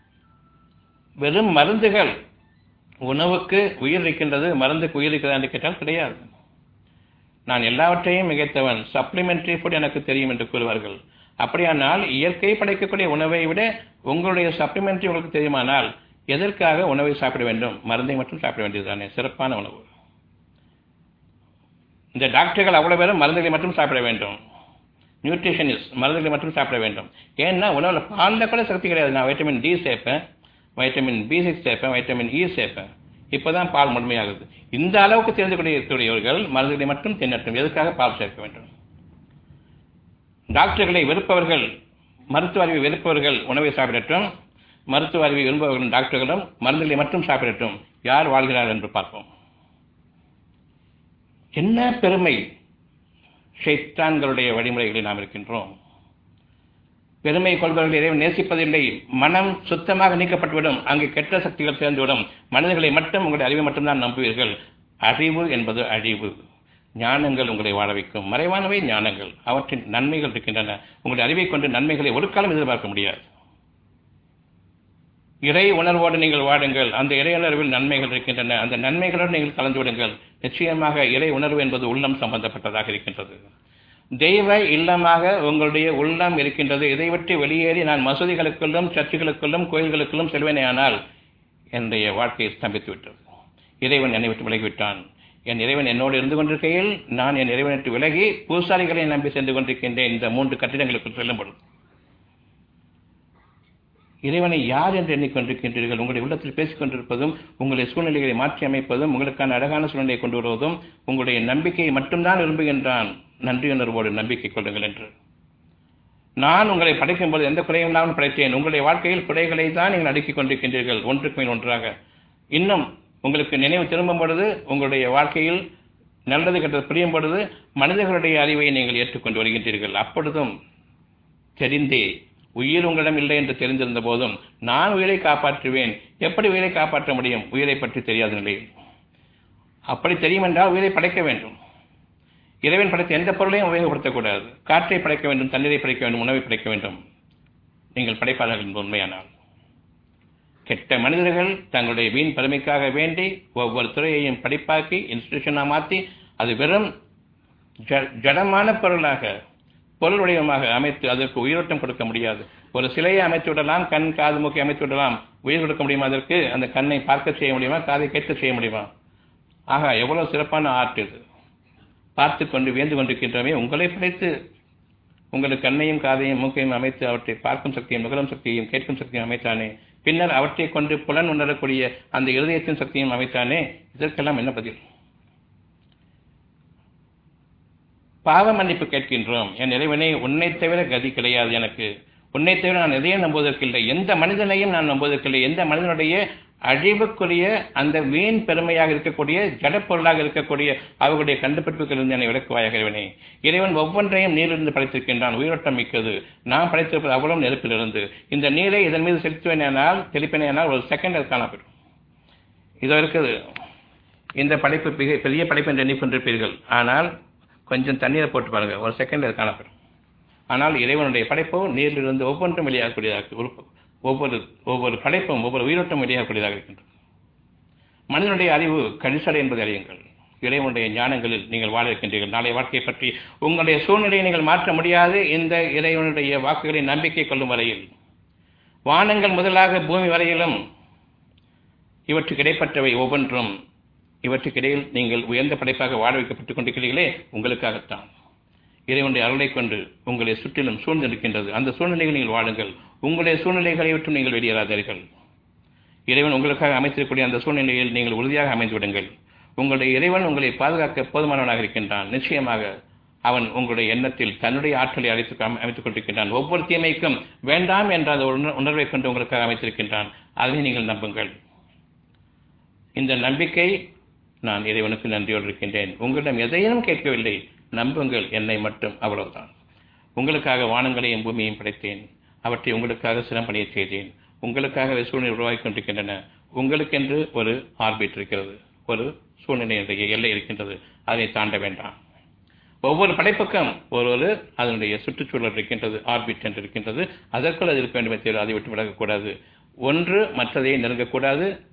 வெறும் மருந்துகள் உணவுக்கு உயிர் இருக்கின்றது மருந்துக்கு உயிர் இருக்கிறதா என்று கேட்டால் கிடையாது நான் எல்லாவற்றையும் மிகைத்தவன் சப்ளிமெண்டரி ஃபுட் எனக்கு தெரியும் என்று கூறுவார்கள் அப்படியானால் இயற்கை படைக்கக்கூடிய உணவை விட உங்களுடைய சப்ளிமெண்டரி உங்களுக்கு தெரியுமானால் எதற்காக உணவை சாப்பிட வேண்டும் மருந்தை மட்டும் சாப்பிட வேண்டியதுதானே சிறப்பான உணவு இந்த டாக்டர்கள் அவ்வளவு பேரும் மருந்துகளை மட்டும் சாப்பிட வேண்டும் நியூட்ரிஷனிஸ்ட் மருந்துகளை மட்டும் சாப்பிட வேண்டும் ஏன்னா உணவுல பாலில் கூட சக்தி கிடையாது நான் வைட்டமின் டி சேர்ப்பேன் வைட்டமின் பி சிக்ஸ் சேர்ப்பேன் வைட்டமின் இ சேர்ப்பேன் இப்போதான் பால் முழுமையாகுது இந்த அளவுக்கு தெரிந்து கொண்டிருக்கக்கூடியவர்கள் மருந்துகளை மட்டும் தின்னட்டும் எதுக்காக பால் சேர்க்க வேண்டும் டாக்டர்களை வெறுப்பவர்கள் மருத்துவ அறிவை வெறுப்பவர்கள் உணவை சாப்பிடட்டும் மருத்துவ அறிவை விரும்புபவர்களும் டாக்டர்களும் மருந்துகளை மட்டும் சாப்பிடட்டும் யார் வாழ்கிறார் என்று பார்ப்போம் என்ன பெருமை ஷைத்தான்களுடைய வழிமுறைகளில் நாம் இருக்கின்றோம் பெருமை கொள்பவர்கள் இறைவன் நேசிப்பதில்லை மனம் சுத்தமாக நீக்கப்பட்டுவிடும் அங்கு கெட்ட சக்திகள் சேர்ந்துவிடும் மனிதர்களை மட்டும் உங்களுடைய அறிவை மட்டும்தான் நம்புவீர்கள் அறிவு என்பது அழிவு ஞானங்கள் உங்களை வாழ வைக்கும் மறைவானவை ஞானங்கள் அவற்றின் நன்மைகள் இருக்கின்றன உங்களுடைய அறிவை கொண்டு நன்மைகளை ஒரு காலம் எதிர்பார்க்க முடியாது இறை உணர்வோடு நீங்கள் வாடுங்கள் அந்த இறை உணர்வில் நன்மைகள் இருக்கின்றன அந்த நன்மைகளோடு நீங்கள் கலந்து விடுங்கள் நிச்சயமாக இறை உணர்வு என்பது உள்ளம் சம்பந்தப்பட்டதாக இருக்கின்றது தெய்வ இல்லமாக உங்களுடைய உள்ளம் இருக்கின்றது இதை விட்டு வெளியேறி நான் மசூதிகளுக்குள்ளும் சர்ச்சுகளுக்குள்ளும் கோயில்களுக்குள்ளும் செல்வேனே ஆனால் என்னுடைய வாழ்க்கையை ஸ்தம்பித்து விட்டது இறைவன் என்னை விட்டு விலகிவிட்டான் என் இறைவன் என்னோடு இருந்து கொண்டிருக்கையில் நான் என் இறைவனை விட்டு விலகி பூசாரிகளை நம்பி சென்று கொண்டிருக்கின்றேன் இந்த மூன்று கட்டிடங்களுக்குள் செல்லும் பொழுது இறைவனை யார் என்று எண்ணிக்கொண்டிருக்கின்றீர்கள் உங்களுடைய உள்ளத்தில் பேசிக் கொண்டிருப்பதும் உங்களுடைய சூழ்நிலைகளை மாற்றி அமைப்பதும் உங்களுக்கான அழகான சூழ்நிலையை கொண்டு வருவதும் உங்களுடைய நம்பிக்கையை மட்டும்தான் விரும்புகின்றான் நன்றியுணர்வோடு நம்பிக்கை கொள்ளுங்கள் என்று நான் உங்களை படைக்கும் போது எந்த குறையும் இல்லாமல் படைத்தேன் உங்களுடைய வாழ்க்கையில் குறைகளை தான் நீங்கள் அடுக்கிக் கொண்டிருக்கின்றீர்கள் ஒன்றுக்கு மேல் ஒன்றாக இன்னும் உங்களுக்கு நினைவு திரும்பும் பொழுது உங்களுடைய வாழ்க்கையில் நல்லது கெட்டது புரியும் பொழுது மனிதர்களுடைய அறிவை நீங்கள் ஏற்றுக்கொண்டு வருகின்றீர்கள் அப்பொழுதும் தெரிந்தே உயிர் உங்களிடம் இல்லை என்று தெரிந்திருந்த போதும் நான் உயிரை காப்பாற்றுவேன் எப்படி உயிரை காப்பாற்ற முடியும் உயிரை பற்றி தெரியாத நிலையில் அப்படி தெரியும் என்றால் உயிரை படைக்க வேண்டும் இறைவன் படைத்த எந்த பொருளையும் உபயோகப்படுத்தக்கூடாது காற்றை படைக்க வேண்டும் தண்ணீரை படைக்க வேண்டும் உணவை படைக்க வேண்டும் நீங்கள் படைப்பாளர்கள் என்பது உண்மையானால் கெட்ட மனிதர்கள் தங்களுடைய வீண் பெருமைக்காக வேண்டி ஒவ்வொரு துறையையும் படிப்பாக்கி இன்ஸ்டிடியூஷனாக மாற்றி அது வெறும் ஜடமான பொருளாக பொருள் வடிவமாக அமைத்து அதற்கு உயிரோட்டம் கொடுக்க முடியாது ஒரு சிலையை அமைத்து விடலாம் கண் காது மூக்கை அமைத்து விடலாம் உயிர் கொடுக்க முடியுமா அதற்கு அந்த கண்ணை பார்க்க செய்ய முடியுமா காதை கேட்க செய்ய முடியுமா ஆக எவ்வளவு சிறப்பான ஆர்ட் இது பார்த்து கொண்டு வியந்து கொண்டிருக்கின்றமே உங்களை படைத்து உங்களுக்கு கண்ணையும் காதையும் மூக்கையும் அமைத்து அவற்றை பார்க்கும் சக்தியும் நுகரும் சக்தியையும் கேட்கும் சக்தியும் அமைத்தானே பின்னர் அவற்றை கொண்டு புலன் உணரக்கூடிய அந்த இருதயத்தின் சக்தியும் அமைத்தானே இதற்கெல்லாம் என்ன பதில் பாவ மன்னிப்பு கேட்கின்றோம் என் இறைவனே உன்னை தவிர கதி கிடையாது எனக்கு உன்னை தவிர நான் எதையும் நம்புவதற்கில்லை எந்த மனிதனையும் நான் நம்புவதற்கில்லை எந்த மனிதனுடைய அழிவுக்குரிய அந்த வீண் பெருமையாக இருக்கக்கூடிய ஜடப்பொருளாக இருக்கக்கூடிய அவர்களுடைய கண்டுபிடிப்புகளிலிருந்து என்னை விளக்குவாயாக இறைவனே இறைவன் ஒவ்வொன்றையும் நீரிலிருந்து படைத்திருக்கின்றான் உயிரோட்டம் மிக்கது நான் படைத்திருப்பது அவ்வளவு நெருப்பிலிருந்து இந்த நீரை இதன் மீது செலுத்துவேனால் தெளிப்பேனால் ஒரு செகண்ட் அது காணப்படும் இதோ இருக்குது இந்த படைப்பு மிக பெரிய படைப்பு என்று எண்ணிக்கொண்டிருப்பீர்கள் ஆனால் கொஞ்சம் தண்ணீரை போட்டு பாருங்க ஒரு செகண்ட் அது காணப்படும் ஆனால் இறைவனுடைய படைப்போ நீரிலிருந்து ஒவ்வொன்றும் வெளியாகக்கூடியதாக உறுப்பு ஒவ்வொரு ஒவ்வொரு படைப்பும் ஒவ்வொரு உயிரோட்டம் வெளியாகக்கூடியதாக இருக்கின்றது மனிதனுடைய அறிவு கணிசடை என்பதை அறியுங்கள் இறைவனுடைய ஞானங்களில் நீங்கள் வாழ இருக்கின்றீர்கள் நாளைய வாழ்க்கையை பற்றி உங்களுடைய சூழ்நிலையை நீங்கள் மாற்ற முடியாது இந்த இறைவனுடைய வாக்குகளை நம்பிக்கை கொள்ளும் வரையில் வானங்கள் முதலாக பூமி வரையிலும் இவற்றுக்கு இடைப்பட்டவை ஒவ்வொன்றும் இவற்றுக்கிடையில் நீங்கள் உயர்ந்த படைப்பாக வாழ வைக்கப்பட்டுக் கொண்டிருக்கிறீர்களே உங்களுக்காகத்தான் இறைவனுடைய அருளை கொண்டு உங்களை சுற்றிலும் சூழ்ந்திருக்கின்றது அந்த சூழ்நிலையில் நீங்கள் வாழுங்கள் உங்களுடைய சூழ்நிலைகளை விட்டு நீங்கள் வெளியேறாதீர்கள் இறைவன் உங்களுக்காக அமைத்திருக்கக்கூடிய அந்த சூழ்நிலையில் நீங்கள் உறுதியாக அமைந்து விடுங்கள் உங்களுடைய இறைவன் உங்களை பாதுகாக்க போதுமானவனாக இருக்கின்றான் நிச்சயமாக அவன் உங்களுடைய எண்ணத்தில் தன்னுடைய ஆற்றலை அழைத்து அமைத்துக் கொண்டிருக்கின்றான் ஒவ்வொரு தீமைக்கும் வேண்டாம் என்ற அந்த உணர்வை கொண்டு உங்களுக்காக அமைத்திருக்கின்றான் அதை நீங்கள் நம்புங்கள் இந்த நம்பிக்கை நான் இறைவனுக்கு நன்றியோடு இருக்கின்றேன் உங்களிடம் எதையும் கேட்கவில்லை நம்புங்கள் என்னை மட்டும் அவ்வளவுதான் உங்களுக்காக வானங்களையும் பூமியையும் படைத்தேன் அவற்றை உங்களுக்காக சிறப்பணிய செய்தேன் உங்களுக்காக சூழ்நிலை உருவாகி கொண்டிருக்கின்றன உங்களுக்கென்று ஒரு ஆர்பிட் இருக்கிறது ஒரு சூழ்நிலையினுடைய எல்லை இருக்கின்றது அதை தாண்ட வேண்டாம் ஒவ்வொரு படைப்புக்கும் ஒரு ஒரு அதனுடைய சுற்றுச்சூழல் இருக்கின்றது ஆர்பிட் என்று இருக்கின்றது அதற்குள் அது இருக்க வேண்டுமே தவிர அதை விட்டு விலகக்கூடாது ஒன்று மற்றதை நெருங்கக்கூடாது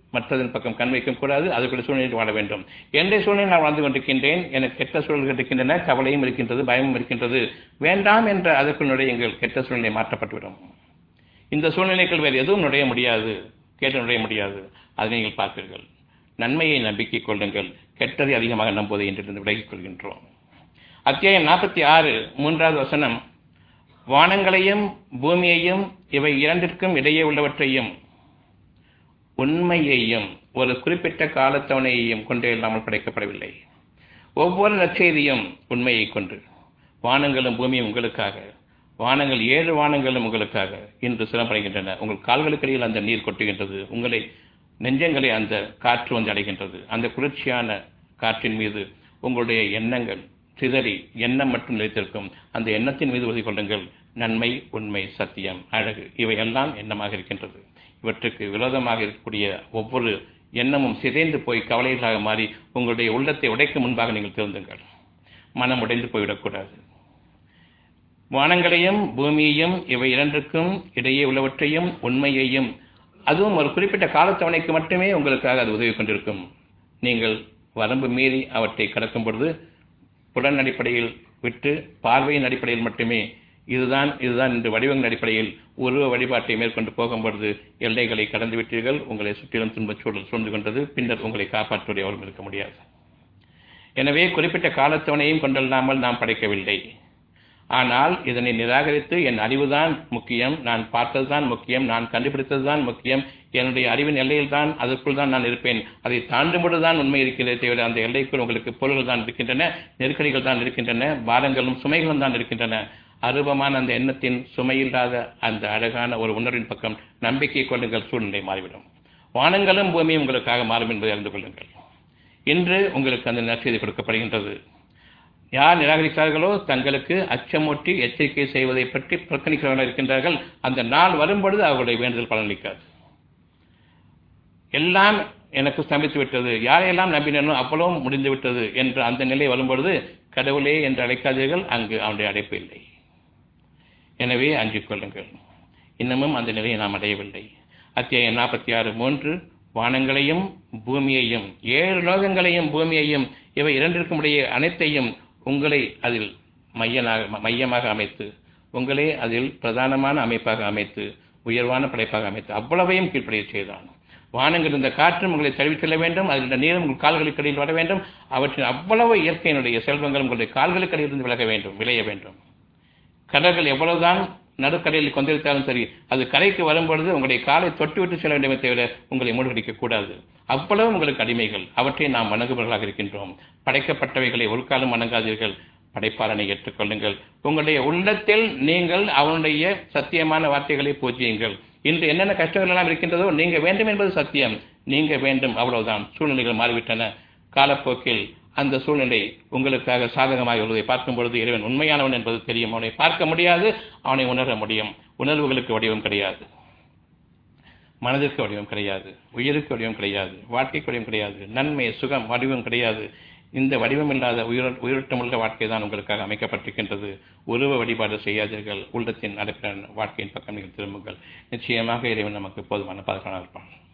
மற்றதன் பக்கம் கண் வைக்க கூடாது அதுக்குள்ள சூழ்நிலையில் வாழ வேண்டும் எந்த சூழ்நிலை நான் வாழ்ந்து கொண்டிருக்கின்றேன் எனக்கு கெட்ட சூழல்கள் இருக்கின்றன கவலையும் இருக்கின்றது பயமும் இருக்கின்றது வேண்டாம் என்ற அதற்குள் நுழையுங்கள் கெட்ட சூழ்நிலை மாற்றப்பட்டுவிடும் இந்த சூழ்நிலைகள் வேறு எதுவும் நுழைய முடியாது கேட்டு நுழைய முடியாது அதை நீங்கள் பார்ப்பீர்கள் நன்மையை நம்பிக்கை கொள்ளுங்கள் கெட்டதை அதிகமாக நம்புவதை என்று விலகிக் கொள்கின்றோம் அத்தியாயம் நாற்பத்தி ஆறு மூன்றாவது வசனம் வானங்களையும் பூமியையும் இவை இரண்டிற்கும் இடையே உள்ளவற்றையும் உண்மையையும் ஒரு குறிப்பிட்ட காலத்தவணையையும் கொண்டு இல்லாமல் படைக்கப்படவில்லை ஒவ்வொரு நற்செய்தியும் உண்மையை கொண்டு வானங்களும் பூமியும் உங்களுக்காக வானங்கள் ஏழு வானங்களும் உங்களுக்காக இன்று சிரமப்படுகின்றன உங்கள் கால்களுக்கிடையில் அந்த நீர் கொட்டுகின்றது உங்களை நெஞ்சங்களை அந்த காற்று வந்து அடைகின்றது அந்த குளிர்ச்சியான காற்றின் மீது உங்களுடைய எண்ணங்கள் சிதறி எண்ணம் மட்டும் நிலைத்திருக்கும் அந்த எண்ணத்தின் மீது உறுதி கொள்ளுங்கள் நன்மை உண்மை சத்தியம் அழகு இவையெல்லாம் எண்ணமாக இருக்கின்றது இவற்றுக்கு விரோதமாக இருக்கக்கூடிய ஒவ்வொரு எண்ணமும் சிதைந்து போய் கவலைகளாக மாறி உங்களுடைய உள்ளத்தை உடைக்கும் முன்பாக நீங்கள் திருந்துங்கள் மனம் உடைந்து போய்விடக்கூடாது வானங்களையும் பூமியையும் இவை இரண்டுக்கும் இடையே உள்ளவற்றையும் உண்மையையும் அதுவும் ஒரு குறிப்பிட்ட காலத்தவணைக்கு மட்டுமே உங்களுக்காக அது உதவி கொண்டிருக்கும் நீங்கள் வரம்பு மீறி அவற்றை கடக்கும் பொழுது புலன் அடிப்படையில் விட்டு பார்வையின் அடிப்படையில் மட்டுமே இதுதான் இதுதான் இந்த வடிவங்களின் அடிப்படையில் உருவ வழிபாட்டை மேற்கொண்டு போகும்பொழுது எல்லைகளை கடந்து விட்டீர்கள் உங்களை சுற்றிலும் துன்பச் சூழல் சூழ்ந்து கொண்டது பின்னர் உங்களை காப்பாற்றுவதை அவரும் இருக்க முடியாது எனவே குறிப்பிட்ட காலத்தவணையும் கொண்டல்லாமல் நாம் படைக்கவில்லை ஆனால் இதனை நிராகரித்து என் அறிவுதான் முக்கியம் நான் பார்த்ததுதான் முக்கியம் நான் கண்டுபிடித்ததுதான் முக்கியம் என்னுடைய அறிவின் எல்லையில் தான் அதற்குள் தான் நான் இருப்பேன் அதை தாண்டும் பொழுதுதான் உண்மை இருக்கிறதே தவிர அந்த எல்லைக்குள் உங்களுக்கு பொருள்கள் தான் இருக்கின்றன நெருக்கடிகள் தான் இருக்கின்றன பாரங்களும் சுமைகளும் தான் இருக்கின்றன அருபமான அந்த எண்ணத்தின் சுமையில்லாத அந்த அழகான ஒரு உணர்வின் பக்கம் நம்பிக்கை கொள்ளுங்கள் சூழ்நிலை மாறிவிடும் வானங்களும் பூமியும் உங்களுக்காக மாறும் என்பதை அறிந்து கொள்ளுங்கள் இன்று உங்களுக்கு அந்த நற்செய்தி கொடுக்கப்படுகின்றது யார் நிராகரிக்கிறார்களோ தங்களுக்கு அச்சமூட்டி எச்சரிக்கை செய்வதை பற்றி புறக்கணிக்கிறவர்கள் இருக்கின்றார்கள் அந்த நாள் வரும்பொழுது அவர்களுடைய வேண்டுதல் பலனளிக்காது எல்லாம் எனக்கு ஸ்தம்பித்து விட்டது யாரையெல்லாம் நம்பினோ அவ்வளவும் முடிந்து விட்டது என்ற அந்த நிலை வரும்பொழுது கடவுளே என்று அழைக்காதீர்கள் அங்கு அவனுடைய அழைப்பு இல்லை எனவே அஞ்சிக் கொள்ளுங்கள் இன்னமும் அந்த நிலையை நாம் அடையவில்லை அத்தியாயம் நாற்பத்தி ஆறு மூன்று வானங்களையும் பூமியையும் ஏழு லோகங்களையும் பூமியையும் இவை இரண்டிற்கும் இடையே அனைத்தையும் உங்களை அதில் மையனாக மையமாக அமைத்து உங்களே அதில் பிரதானமான அமைப்பாக அமைத்து உயர்வான படைப்பாக அமைத்து அவ்வளவையும் கீழ்ப்படைய செய்தான் வானங்கள் இந்த காற்றும் உங்களை தழுவி செல்ல வேண்டும் அதில் இந்த நீரும் உங்கள் கால்களுக்கு இடையில் வர வேண்டும் அவற்றின் அவ்வளவு இயற்கையினுடைய செல்வங்கள் உங்களுடைய கால்களுக்கு இடையிலிருந்து விலக வேண்டும் விளைய வேண்டும் கடல்கள் எவ்வளவுதான் நடுக்கரையில் கொந்திருத்தாலும் சரி அது கரைக்கு வரும்பொழுது உங்களுடைய காலை தொட்டுவிட்டு செல்ல வேண்டுமே தவிர உங்களை மூழ்கடிக்க கூடாது அவ்வளவு உங்களுக்கு அடிமைகள் அவற்றை நாம் வணங்குபவர்களாக இருக்கின்றோம் படைக்கப்பட்டவைகளை ஒரு காலம் வணங்காதீர்கள் படைப்பாளனை ஏற்றுக்கொள்ளுங்கள் உங்களுடைய உள்ளத்தில் நீங்கள் அவனுடைய சத்தியமான வார்த்தைகளை பூஜ்ஜியுங்கள் இன்று என்னென்ன கஷ்டங்கள் எல்லாம் இருக்கின்றதோ நீங்க வேண்டும் என்பது சத்தியம் நீங்க வேண்டும் அவ்வளவுதான் சூழ்நிலைகள் மாறிவிட்டன காலப்போக்கில் அந்த சூழ்நிலை உங்களுக்காக சாதகமாக உள்ளதை பார்க்கும் பொழுது இறைவன் உண்மையானவன் என்பது தெரியும் அவனை பார்க்க முடியாது அவனை உணர முடியும் உணர்வுகளுக்கு வடிவம் கிடையாது மனதிற்கு வடிவம் கிடையாது உயிருக்கு வடிவம் கிடையாது வாழ்க்கைக்கு வடிவம் கிடையாது நன்மை சுகம் வடிவம் கிடையாது இந்த வடிவம் இல்லாத உயிர் உயிரோட்டமுள்ள வாழ்க்கை தான் உங்களுக்காக அமைக்கப்பட்டிருக்கின்றது உருவ வழிபாடு செய்யாதீர்கள் உள்ளத்தின் நடக்கிற வாழ்க்கையின் பக்கம் நீங்கள் திரும்புங்கள் நிச்சயமாக இறைவன் நமக்கு போதுமான பாதுகாப்பாக இருப்பான்